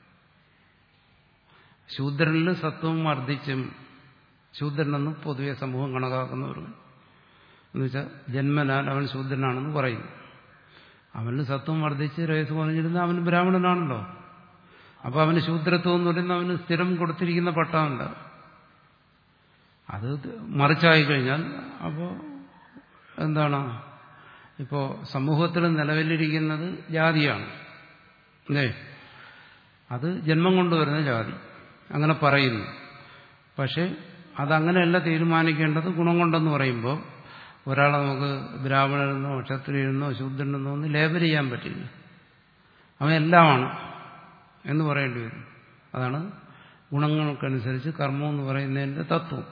Speaker 1: ശൂദ്രനിൽ സത്വം വർദ്ധിച്ചും ശൂദ്രനെന്ന് പൊതുവെ സമൂഹം കണക്കാക്കുന്നവരും എന്നുവെച്ചാൽ ജന്മനാൽ അവൻ ശൂദ്രനാണെന്ന് പറയുന്നു അവന് സത്വം വർദ്ധിച്ച് രഹസ്യം പറഞ്ഞിരുന്ന അവന് ബ്രാഹ്മണനാണല്ലോ അപ്പൊ അവന് ശൂദ്രത്വം എന്ന് പറയുന്നത് അവന് സ്ഥിരം കൊടുത്തിരിക്കുന്ന പട്ടമല്ല അത് മറിച്ചായി കഴിഞ്ഞാൽ അപ്പോൾ എന്താണ് ഇപ്പോൾ സമൂഹത്തിൽ നിലവിലിരിക്കുന്നത് ജാതിയാണ് അല്ലേ അത് ജന്മം കൊണ്ടുവരുന്ന ജാതി അങ്ങനെ പറയുന്നു പക്ഷെ അതങ്ങനെയല്ല തീരുമാനിക്കേണ്ടത് ഗുണം കൊണ്ടെന്ന് പറയുമ്പോൾ ഒരാളെ നമുക്ക് ബ്രാഹ്മണനെന്നോ ക്ഷത്രിയനെന്നോ ശൂദ്രനെന്നോ ഒന്നും ലേബൽ ചെയ്യാൻ പറ്റില്ല അവൻ എല്ലാമാണ് എന്ന് പറയേണ്ടി വരും അതാണ് ഗുണങ്ങൾക്കനുസരിച്ച് കർമ്മം എന്ന് പറയുന്നതിന്റെ തത്വം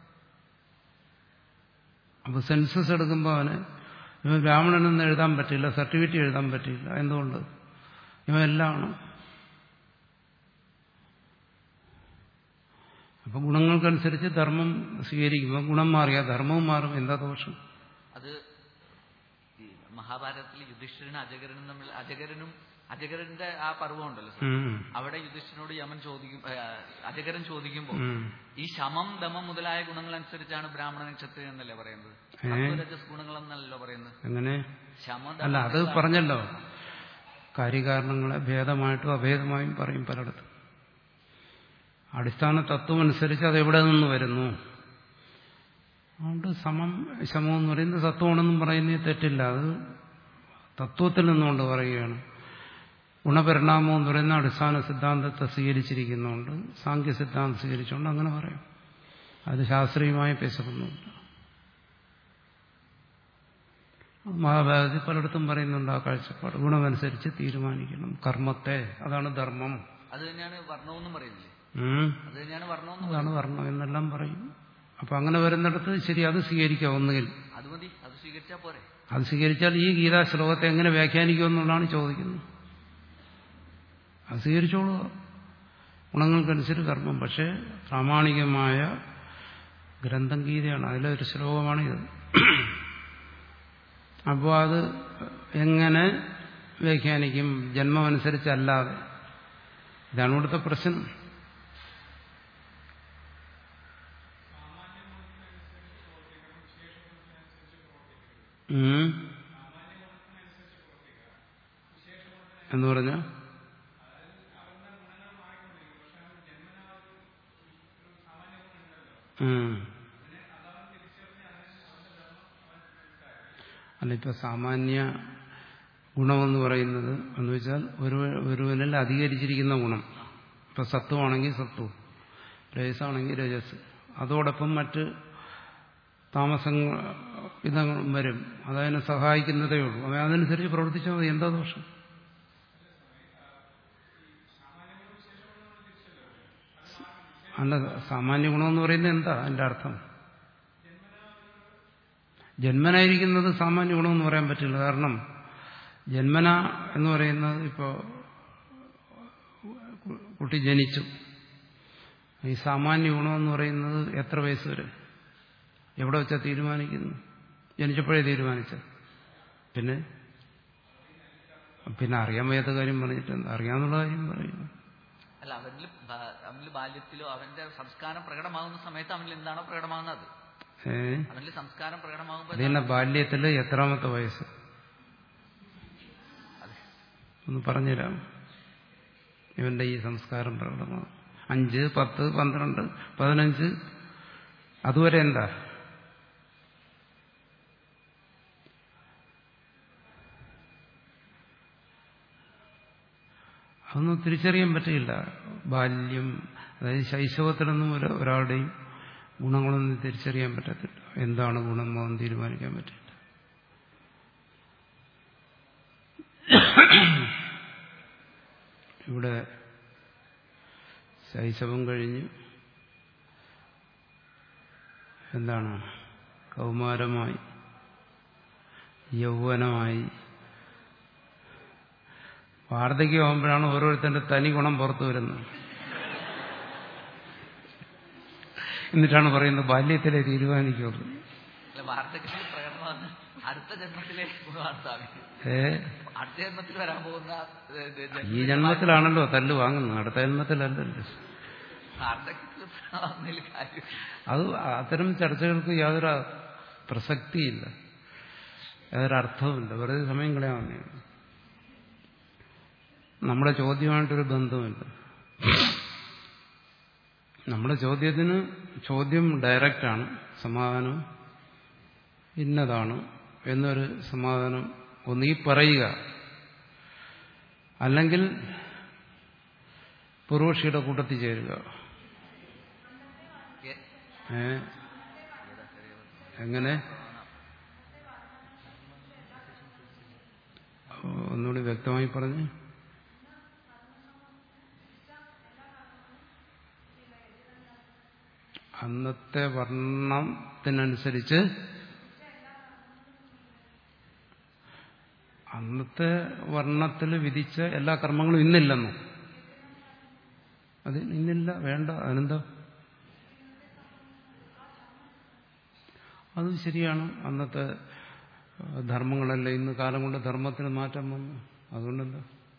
Speaker 1: അപ്പൊ സെൻസസ് എടുക്കുമ്പോൾ അവന് ഇവൻ ബ്രാഹ്മണനെന്ന് എഴുതാൻ പറ്റില്ല സർട്ടിഫിക്കറ്റ് എഴുതാൻ പറ്റില്ല എന്തുകൊണ്ട് ഇവൻ എല്ലാമാണ് അപ്പൊ ഗുണങ്ങൾക്കനുസരിച്ച് ധർമ്മം സ്വീകരിക്കുമ്പോൾ ഗുണം മാറിയ ധർമ്മവും മാറും എന്താ ദോഷം
Speaker 2: അത് ഈ മഹാഭാരതത്തിൽ യുധിഷ്ഠിരനും അജഗരനും തമ്മിൽ അജഗരനും അജഗരന്റെ ആ പർവ്വം ഉണ്ടല്ലോ സർ.
Speaker 1: ഉം.
Speaker 2: അവിടെ യുധിഷ്ഠിരനോട് യമൻ ചോദിക്കും ഏ, അജഗരൻ ചോദിക്കുമ്പോൾ
Speaker 1: ഉം.
Speaker 2: ഈ ശമം ദമം മുതലായ ഗുണങ്ങൾ അനുസരിച്ചാണ് ബ്രാഹ്മണൻ ക്ഷത്രിയൻ എന്നല്ലേ പറയുന്നത്
Speaker 1: ഏ?
Speaker 2: സത്വരജസ് ഗുണങ്ങൾ എന്നല്ലോ പറയുന്നത്
Speaker 1: എങ്ങനെ
Speaker 2: ശമ
Speaker 1: അല്ല അത് പറഞ്ഞല്ലോ കാര്യകാരണങ്ങളെ ഭേദമായിട്ടും അഭേദമായും പറയും പലയിടത്തും അടിസ്ഥാന തത്വം അനുസരിച്ച് അത് എവിടെ നിന്ന് വരുന്നു അതുകൊണ്ട് സമം ശമം എന്ന് പറയുന്നത് തത്വമാണെന്നും പറയുന്നതിൽ തെറ്റില്ല അത് തത്വത്തിൽ നിന്നുകൊണ്ട് പറയുകയാണ് ഗുണപരിണാമം എന്ന് പറയുന്ന അടിസ്ഥാന സിദ്ധാന്തത്തെ സ്വീകരിച്ചിരിക്കുന്നുണ്ട് സാങ്ക്യ സിദ്ധാന്തം സ്വീകരിച്ചുകൊണ്ട് അങ്ങനെ പറയും അത് ശാസ്ത്രീയമായി പേശപ്പെടുന്നുണ്ട് മഹാഭാരതത്തിൽ പലയിടത്തും പറയുന്നുണ്ട് ആ കാഴ്ചപ്പാട് ഗുണമനുസരിച്ച് തീരുമാനിക്കണം കർമ്മത്തെ അതാണ് ധർമ്മം
Speaker 2: അത് തന്നെയാണ് വർണ്ണമെന്നും പറയുന്നില്ലേ
Speaker 1: ഉം.
Speaker 2: അത് തന്നെയാണ് വർണ്ണമെന്നും
Speaker 1: അതാണ് വർണ്ണം എന്നെല്ലാം പറയും അപ്പൊ അങ്ങനെ വരുന്നിടത്ത് ശരി അത് സ്വീകരിക്കാം ഒന്നുകിൽ
Speaker 2: അത് മതി അത് സ്വീകരിച്ചാ പോരെ
Speaker 1: അത് സ്വീകരിച്ചാൽ ഈ ഗീതാ ശ്ലോകത്തെ എങ്ങനെ വ്യാഖ്യാനിക്കുമെന്നുള്ളതാണ് ചോദിക്കുന്നത് അത് സ്വീകരിച്ചോളുക ഗുണങ്ങൾക്കനുസരിച്ച് കർമ്മം പക്ഷേ പ്രാമാണികമായ ഗ്രന്ഥം ഗീതയാണ് അതിലൊരു ശ്ലോകമാണിത് അപ്പോൾ അത് എങ്ങനെ വ്യാഖ്യാനിക്കും ജന്മമനുസരിച്ചല്ലാതെ ഇതാണ് ഇവിടുത്തെ പ്രശ്നം ഉം. എന്ന് പറഞ്ഞ അല്ല ഇപ്പൊ സാമാന്യ ഗുണമെന്ന് പറയുന്നത് എന്ന് വെച്ചാൽ ഒരു ഒരുവനിൽ അധികരിച്ചിരിക്കുന്ന ഗുണം ഇപ്പൊ സത്വമാണെങ്കിൽ സത്വം രജസാണെങ്കിൽ രജസ് അതോടൊപ്പം മറ്റ് താമസങ്ങൾ ഇതങ്ങളും വരും അതതിനെ സഹായിക്കുന്നതേ ഉള്ളൂ അവ അതനുസരിച്ച് പ്രവർത്തിച്ചാൽ മതി എന്താ ദോഷം അല്ല സാമാന്യ ഗുണമെന്ന് പറയുന്നത് എന്താ അതിന്റെ അർത്ഥം ജന്മനായിരിക്കുന്നത് സാമാന്യ ഗുണമെന്ന് പറയാൻ പറ്റില്ല കാരണം ജന്മന എന്ന് പറയുന്നത് ഇപ്പോൾ കുട്ടി ജനിച്ചു ഈ സാമാന്യ ഗുണമെന്ന് പറയുന്നത് എത്ര വയസ്സ് വരെ എവിടെ വെച്ചാൽ തീരുമാനിക്കുന്നു ജനിച്ചപ്പോഴേ തീരുമാനിച്ച പിന്നെ പിന്നെ അറിയാൻ വയ്യാത്ത കാര്യം പറഞ്ഞിട്ട് എന്താ അറിയാന്നുള്ള കാര്യം പറയുന്നു
Speaker 2: അല്ല അവനിൽ ബാ- അവനിൽ ബാല്യത്തിലോ അവന്റെ സംസ്കാരം പ്രകടമാകുന്ന സമയത്ത് അവനിൽ എന്താണോ പ്രകടമാകുന്നത്
Speaker 1: ഏ
Speaker 2: അവനിൽ സംസ്കാരം പ്രകടമാകുമ്പോൾ
Speaker 1: അതിന്റെ ബാല്യത്തില് എത്രാമത്തെ വയസ്സ് ഒന്ന് പറഞ്ഞുതരാം ഇവന്റെ ഈ സംസ്കാരം പ്രകടമാണ് അഞ്ച് പത്ത് പന്ത്രണ്ട് പതിനഞ്ച് അതുവരെ എന്താ അതൊന്നും തിരിച്ചറിയാൻ പറ്റില്ല ബാല്യം അതായത് ശൈശവത്തിലൊന്നും ഒരു- ഒരാളുടെയും ഗുണങ്ങളൊന്നും തിരിച്ചറിയാൻ പറ്റത്തില്ല എന്താണ് ഗുണം എന്ന് തീരുമാനിക്കാൻ പറ്റില്ല ഇവിടെ ശൈശവം കഴിഞ്ഞ് എന്താണ് കൗമാരമായി യൗവനമായി വാർദ്ധക്യമാകുമ്പോഴാണ് ഓരോരുത്തരുടെ തനി ഗുണം പുറത്തു വരുന്നത് എന്നിട്ടാണ് പറയുന്നത് ബാല്യത്തിലെ തീരുമാനിക്കുള്ളൂ
Speaker 2: അല്ല വാർദ്ധക്യത്തിൽ പ്രകടമാകുന്ന അടുത്ത ജന്മത്തിലെ ഗുണമാണ് സ്വാമി
Speaker 1: ഏ
Speaker 2: അടുത്ത ജന്മത്തിൽ വരാൻ പോകുന്ന ഏ, ഏ, ജന്മ-
Speaker 1: ഈ ജന്മത്തിലാണല്ലോ തല്ല് വാങ്ങുന്നത് അടുത്ത ജന്മത്തിലല്ലല്ലോ
Speaker 2: വാർദ്ധക്യത്തിൽ പ്രകടമാകുന്നതിൽ കാര്യം
Speaker 1: അത് അത്തരം ചർച്ചകൾക്ക് യാതൊരു പ്രസക്തിയില്ല യാതൊരു അർത്ഥവുമില്ല വെറുതെ സമയം കളയാവുന്നേ നമ്മുടെ ചോദ്യമായിട്ടൊരു ബന്ധമില്ല നമ്മുടെ ചോദ്യത്തിന് ചോദ്യം ഡയറക്റ്റാണ് സമാധാനം ഇന്നതാണ് എന്നൊരു സമാധാനം ഒന്നീ പറയുക അല്ലെങ്കിൽ പൂർവക്ഷിയുടെ കൂട്ടത്തിൽ ചേരുക
Speaker 2: ഏ,
Speaker 1: ഏ എങ്ങനെ ഒന്നുകൂടി വ്യക്തമായി പറഞ്ഞു അന്നത്തെ വർണ്ണത്തിനനുസരിച്ച് അന്നത്തെ വർണ്ണത്തിൽ വിധിച്ച എല്ലാ കർമ്മങ്ങളും ഇന്നില്ലെന്നോ അത് ഇന്നില്ല വേണ്ട അതിനെന്താ അത് ശരിയാണ് അന്നത്തെ ആ, ധർമ്മങ്ങളല്ല ഇന്ന് കാലം കൊണ്ട് ധർമ്മത്തിന് മാറ്റം വന്നു അതുകൊണ്ടെന്താ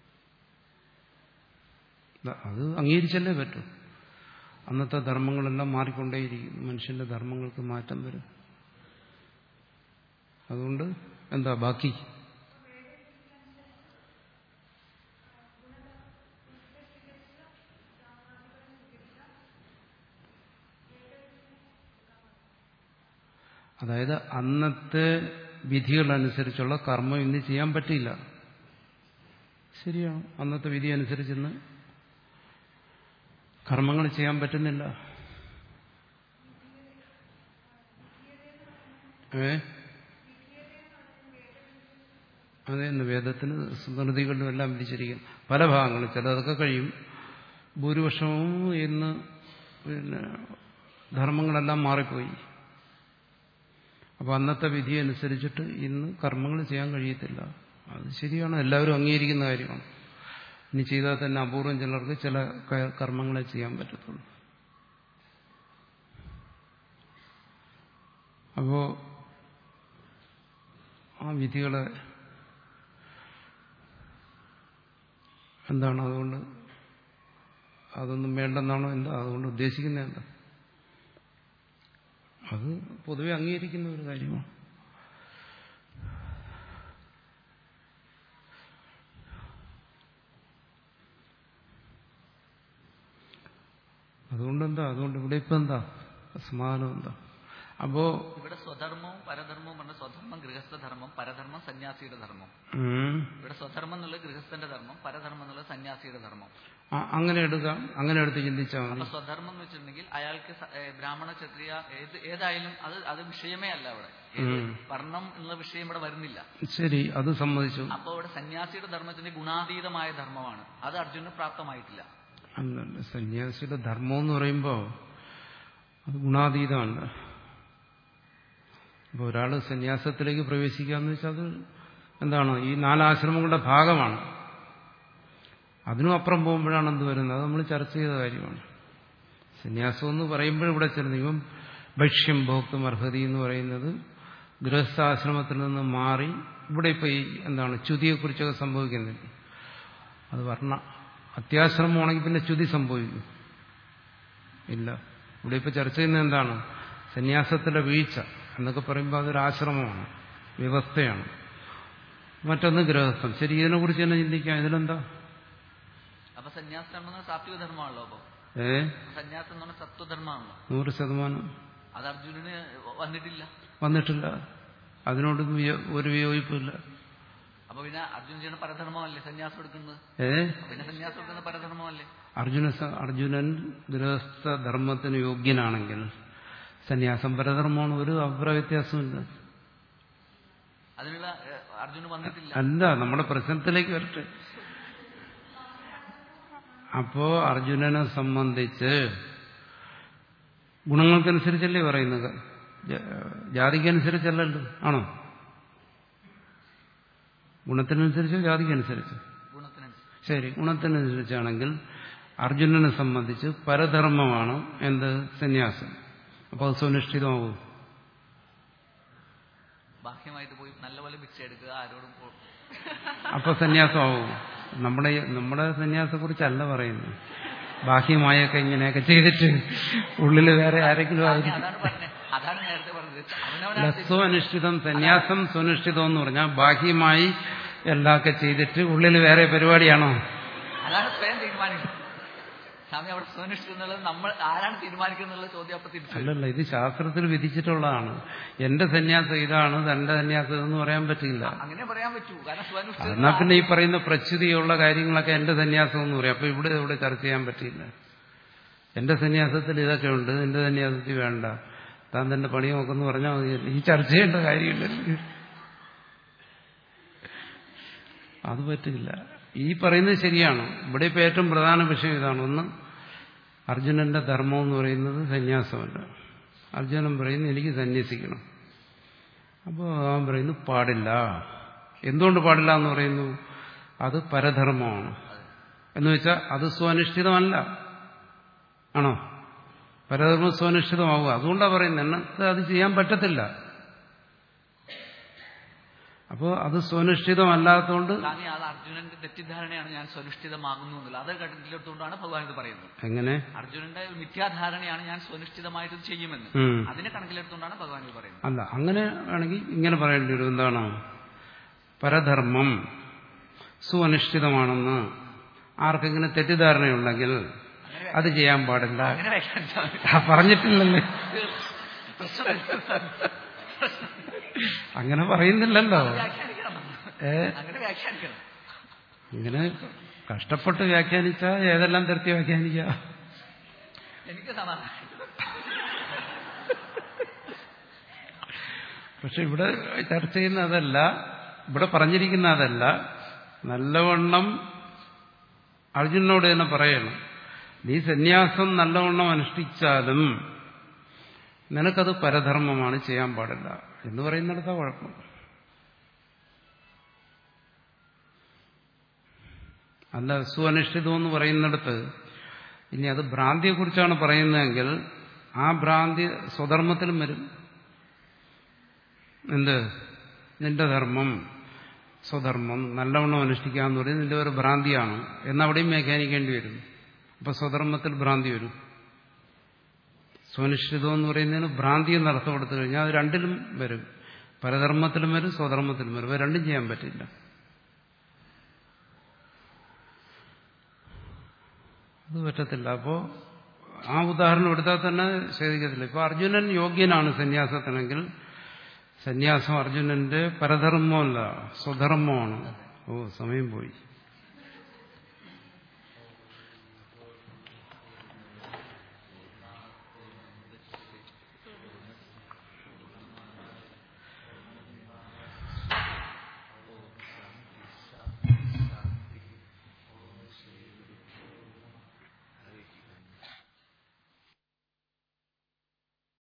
Speaker 1: ദ- അത് അംഗീകരിച്ചല്ലേ പറ്റൂ അന്നത്തെ ധർമ്മങ്ങളെല്ലാം മാറിക്കൊണ്ടേയിരിക്കും മനുഷ്യന്റെ ധർമ്മങ്ങൾക്ക് മാറ്റം വരും അതുകൊണ്ട് എന്താ ബാക്കി അതായത് അന്നത്തെ വിധികളനുസരിച്ചുള്ള കർമ്മം ഇന്ന് ചെയ്യാൻ പറ്റില്ല ശരിയാണ് അന്നത്തെ വിധി അനുസരിച്ചിന്ന് കർമ്മങ്ങൾ ചെയ്യാൻ പറ്റുന്നില്ല ഏ അതെ വേദത്തിന് സ്മൃതികളിലും എല്ലാം വിധിച്ചിരിക്കും പല ഭാഗങ്ങളും ചിലതൊക്കെ കഴിയും ഭൂരിപക്ഷവും ഇന്ന് പിന്നെ ധർമ്മങ്ങളെല്ലാം മാറിപ്പോയി അപ്പൊ അന്നത്തെ വിധി അനുസരിച്ചിട്ട് ഇന്ന് കർമ്മങ്ങൾ ചെയ്യാൻ കഴിയത്തില്ല അത് ശരിയാണ് എല്ലാവരും അംഗീകരിക്കുന്ന കാര്യമാണ് ഇനി ചെയ്താൽ തന്നെ അപൂർവം ചിലർക്ക് ചില ക- കർമ്മങ്ങളെ ചെയ്യാൻ പറ്റത്തുള്ളൂ അപ്പോ ആ വിധികളെ എന്താണ് അതുകൊണ്ട് അതൊന്നും വേണ്ടെന്നാണോ എന്താ അതുകൊണ്ട് ഉദ്ദേശിക്കുന്നത് എന്താ അത് പൊതുവെ അംഗീകരിക്കുന്ന ഒരു കാര്യമാണ് അതുകൊണ്ടെന്താ അതുകൊണ്ട് ഇവിടെ ഇപ്പം എന്താ സമാധാനം എന്താ അപ്പോ
Speaker 2: ഇവിടെ സ്വധർമ്മവും പരധർമ്മവും പറഞ്ഞ സ്വധർമ്മം ഗൃഹസ്ഥധർമ്മം പരധർമ്മം സന്യാസിയുടെ ധർമ്മം
Speaker 1: ഉം,
Speaker 2: ഇവിടെ സ്വധർമ്മം എന്നുള്ളത് ഗൃഹസ്ഥന്റെ ധർമ്മം പരധർമ്മം എന്നുള്ളത് സന്യാസിയുടെ ധർമ്മം
Speaker 1: ആ- അങ്ങനെ എടുക്കാം അങ്ങനെ എടുത്ത് ചിന്തിച്ചാൽ
Speaker 2: അപ്പൊ
Speaker 1: മതി
Speaker 2: സ്വധർമ്മം എന്ന് വെച്ചിട്ടുണ്ടെങ്കിൽ അയാൾക്ക് സ- ഏ, ബ്രാഹ്മണ ക്ഷത്രിയ ഏത് ഏതായാലും അത് അത് വിഷയമേ അല്ല അവിടെ ഏത്
Speaker 1: ഉം.
Speaker 2: വർണ്ണം എന്നുള്ള വിഷയം ഇവിടെ വരുന്നില്ല
Speaker 1: ശരി അത് സമ്മതിച്ചു
Speaker 2: അപ്പൊ ഇവിടെ സന്യാസിയുടെ ധർമ്മത്തിന്റെ ഗുണാതീതമായ ധർമ്മമാണ് അത് അർജുനന് പ്രാപ്തമായിട്ടില്ല
Speaker 1: അല്ലല്ല സന്യാസിയുടെ ധർമ്മം എന്ന് പറയുമ്പോൾ അത് ഗുണാതീതമല്ല അപ്പോൾ ഒരാൾ സന്യാസത്തിലേക്ക് പ്രവേശിക്കാന്ന് വെച്ചാൽ അത് എന്താണ് ഈ നാലാശ്രമങ്ങളുടെ ഭാഗമാണ് അതിനും അപ്പുറം പോകുമ്പോഴാണ് എന്ത് വരുന്നത് അത് നമ്മൾ ചർച്ച ചെയ്ത കാര്യമാണ് സന്യാസം എന്ന് പറയുമ്പോൾ ഇവിടെ ചില നിയമം ഭക്ഷ്യം ഭോക്തും അർഹതി എന്ന് പറയുന്നത് ഗൃഹസ്ഥാശ്രമത്തിൽ നിന്ന് മാറി ഇവിടെ ഇപ്പോൾ ഈ എന്താണ് ച്യുതിയെക്കുറിച്ചൊക്കെ സംഭവിക്കുന്നില്ല അത് വർണ്ണ അത്യാശ്രമമാണെങ്കിൽ പിന്നെ ച്യുതി സംഭവിക്കും ഇല്ല ഇവിടെ ഇപ്പോൾ ചർച്ച ചെയ്യുന്നത് എന്താണ് സന്യാസത്തിലെ വീഴ്ച എന്നൊക്കെ പറയുമ്പോൾ അതൊരു ആശ്രമമാണ് വ്യവസ്ഥയാണ് മറ്റൊന്ന് ഗൃഹസ്ഥം ശരി ഇതിനെക്കുറിച്ച് തന്നെ ചിന്തിക്കാം ഇതിലെന്താ
Speaker 2: അപ്പൊ സന്യാസം എന്ന് പറഞ്ഞാൽ സാത്വിക ധർമ്മമാണല്ലോ അപ്പൊ
Speaker 1: ഏ
Speaker 2: സന്യാസം എന്ന് പറഞ്ഞാൽ സത്വധർമ്മമാണല്ലോ
Speaker 1: നൂറ് ശതമാനം
Speaker 2: അത് അർജുനന് വന്നിട്ടില്ല
Speaker 1: വന്നിട്ടില്ല അതിനോട് വിയോ- ഒരു വിയോജിപ്പില്ല
Speaker 2: അപ്പൊ പിന്നെ അർജുൻ ചെയ്യുന്ന പരധർമ്മമല്ലേ സന്യാസം എടുക്കുന്നത്
Speaker 1: ഏ
Speaker 2: അപ്പൊ പിന്നെ സന്യാസം എടുക്കുന്നത് പരധർമ്മമല്ലേ
Speaker 1: അർജുന സ- അർജുനൻ ഗൃഹസ്ഥ ധർമ്മത്തിന് യോഗ്യനാണെങ്കിൽ സന്യാസം പരധർമ്മമാണ് ഒരു അഭിപ്രായ വ്യത്യാസമില്ല
Speaker 2: അതിനുള്ള ഏ, അർജുന് വന്നിട്ടില്ല
Speaker 1: അല്ല നമ്മുടെ പ്രശ്നത്തിലേക്ക് വരട്ടെ അപ്പോ അർജുനനെ സംബന്ധിച്ച് ഗുണങ്ങൾക്കനുസരിച്ചല്ലേ പറയുന്നത് ജ- ജാതിക്കനുസരിച്ചല്ലല്ലോ ആണോ ഗുണത്തിനനുസരിച്ചോ ജാതിക്കനുസരിച്ചോ
Speaker 2: ഗുണത്തിനനുസരിച്ച്
Speaker 1: ശരി ഗുണത്തിനനുസരിച്ചാണെങ്കിൽ അർജുനനെ സംബന്ധിച്ച് പരധർമ്മമാണ് എന്ത് സന്യാസം അപ്പോൾ അത് സുനിഷ്ഠിതമാവും
Speaker 2: ബാഹ്യമായിട്ട് പോയി നല്ലപോലെ ഭിക്ഷ എടുക്കുക ആരോടും പോ-
Speaker 1: അപ്പൊ സന്യാസമാവും നമ്മുടെ നമ്മുടെ സന്യാസത്തെക്കുറിച്ചല്ല പറയുന്നത് ബാഹ്യമായൊക്കെ ഇങ്ങനെയൊക്കെ ചെയ്തിട്ട് ഉള്ളിൽ വേറെ ആരെങ്കിലും
Speaker 2: സ്വാമി,
Speaker 1: ആയിരിക്കും
Speaker 2: അതാണ് പറഞ്ഞത് അതാണ് നേരത്തെ പറഞ്ഞത് അവനവനാണ്
Speaker 1: സ്വനിഷ്ഠിതം സന്യാസം സുനിഷ്ഠിതം എന്ന് പറഞ്ഞാൽ ബാഹ്യമായി എല്ലാമൊക്കെ ചെയ്തിട്ട് ഉള്ളിൽ വേറെ പരിപാടിയാണോ
Speaker 2: അതാണ് സ്വയം തീരുമാനിക്കുന്നത് സ്വാമി അവിടെ സ്വനിഷ്ഠ എന്നുള്ളത് നമ്മൾ ആരാണ് തീരുമാനിക്കുന്നത് ചോദ്യം അപ്പൊ തിരിച്ചു വരും.
Speaker 1: അല്ലല്ല ഇത് ശാസ്ത്രത്തിൽ വിധിച്ചിട്ടുള്ളതാണ് എന്റെ സന്യാസം ഇതാണ് തന്റെ സന്യാസം എന്ന് പറയാൻ പറ്റില്ല
Speaker 2: അങ്ങനെ പറയാൻ പറ്റൂ കാരണം സ്വനിഷ്ഠ
Speaker 1: എന്നാ പിന്നെ ഈ പറയുന്ന പ്രച്യുതിയുള്ള കാര്യങ്ങളൊക്കെ എന്റെ സന്യാസം എന്ന് പറയും അപ്പൊ ഇവിടെ ഇവിടെ ചർച്ച ചെയ്യാൻ പറ്റില്ല എന്റെ സന്യാസത്തിൽ ഇതൊക്കെ ഉണ്ട് എന്റെ സന്യാസത്തിൽ വേണ്ട താൻ തന്റെ പണി നോക്കെന്ന് പറഞ്ഞാൽ മതിയല്ലോ ഈ ചർച്ച ചെയ്യേണ്ട കാര്യമില്ലല്ലോ അത് പറ്റില്ല ഈ പറയുന്നത് ശരിയാണ് ഇവിടെ ഇപ്പൊ ഏറ്റവും പ്രധാന വിഷയം ഇതാണ് ഒന്ന് അർജുനന്റെ ധർമ്മം എന്ന് പറയുന്നത് സന്യാസമല്ല അർജുനൻ പറയുന്നു എനിക്ക് സന്യസിക്കണം അപ്പോൾ അവൻ പറയുന്നു പാടില്ല എന്തുകൊണ്ട് പാടില്ല എന്ന് പറയുന്നു അത് പരധർമ്മമാണ് എന്ന് വെച്ചാൽ അത് സ്വനിഷ്ഠിതമല്ല ആണോ പരധർമ്മം സ്വനിഷ്ഠിതമാവുക അതുകൊണ്ടാണ് പറയുന്നത് എന്നൊക്കെ അത് ചെയ്യാൻ പറ്റത്തില്ല അപ്പോൾ അത് സ്വനിഷ്ഠിതമല്ലാത്തതുകൊണ്ട്
Speaker 2: സ്വാമി അത് അർജുനന്റെ തെറ്റിദ്ധാരണയാണ് ഞാൻ സ്വനിഷ്ഠിതമാകുന്നു എന്നുള്ളത് അത് കണ്ടിലെടുത്തുകൊണ്ടാണ് ഭഗവാൻ ഇത് പറയുന്നത്
Speaker 1: എങ്ങനെ
Speaker 2: അർജുനന്റെ ഒരു മിഥ്യാധാരണയാണ് ഞാൻ സ്വനിഷ്ഠിതമായിട്ട് ഇത് ചെയ്യുമെന്ന്
Speaker 1: ഉം.
Speaker 2: അതിനെ കണക്കിലെടുത്തുകൊണ്ടാണ് ഭഗവാൻ ഇത് പറയുന്നത്
Speaker 1: അല്ല അങ്ങനെ ആണെങ്കിൽ ഇങ്ങനെ പറയേണ്ടി വരും എന്താണ് പരധർമ്മം സുഅനിഷ്ഠിതമാണെന്ന് ആർക്കെങ്കിലും തെറ്റിദ്ധാരണയുണ്ടെങ്കിൽ അത് ചെയ്യാൻ പാടില്ല
Speaker 2: അങ്ങനെ വ്യാഖ്യാനിച്ചാൽ മതി.
Speaker 1: ആ, പറഞ്ഞിട്ടില്ലല്ലേ
Speaker 2: പ്രശ്നമില്ല.
Speaker 1: അങ്ങനെ പറയുന്നില്ലല്ലോ
Speaker 2: വ്യാഖ്യാനിക്കണം
Speaker 1: ഏ
Speaker 2: അങ്ങനെ വ്യാഖ്യാനിക്കണം
Speaker 1: ഇങ്ങനെ കഷ്ടപ്പെട്ട് വ്യാഖ്യാനിച്ചാൽ ഏതെല്ലാം തരത്തി വ്യാഖ്യാനിക്കുക
Speaker 2: എനിക്ക് സമാധാനം
Speaker 1: പക്ഷെ ഇവിടെ ചർച്ച ചെയ്യുന്ന അതല്ല ഇവിടെ പറഞ്ഞിരിക്കുന്ന അതല്ല നല്ലവണ്ണം അർജുനനോട് തന്നെ പറയണം നീ സന്യാസം നല്ലവണ്ണം അനുഷ്ഠിച്ചാലും നിനക്കത് പരധർമ്മമാണ് ചെയ്യാൻ പാടില്ല എന്ന് പറയുന്നിടത്താ കുഴപ്പം അല്ല സുഅനുഷ്ഠിതം എന്ന് പറയുന്നിടത്ത് ഇനി അത് ഭ്രാന്തിയെക്കുറിച്ചാണ് പറയുന്നതെങ്കിൽ ആ ഭ്രാന്തി സ്വധർമ്മത്തിലും വരും എന്ത് നിന്റെ ധർമ്മം സ്വധർമ്മം നല്ലവണ്ണം അനുഷ്ഠിക്കുക എന്ന് പറയുന്നത് നിന്റെ ഒരു ഭ്രാന്തിയാണ് എന്നവിടെയും വ്യാഖ്യാനിക്കേണ്ടി വരും അപ്പൊ സ്വധർമ്മത്തിൽ ഭ്രാന്തി വരും സ്വനിഷ്ഠിതം എന്ന് പറയുന്നതിന് ഭ്രാന്തി എന്ന് അർത്ഥം കൊടുത്തു കഴിഞ്ഞാൽ അത് രണ്ടിലും വരും പരധർമ്മത്തിലും വരും സ്വധർമ്മത്തിലും വരും അത് രണ്ടും ചെയ്യാൻ പറ്റില്ല അത് പറ്റത്തില്ല അപ്പോ ആ ഉദാഹരണം എടുത്താൽ തന്നെ ശരിക്കത്തില്ല ഇപ്പൊ അർജുനൻ യോഗ്യനാണ് സന്യാസത്തിനെങ്കിൽ സന്യാസം അർജുനന്റെ പരധർമ്മമല്ല സ്വധർമ്മമാണ് ഓ സമയം പോയി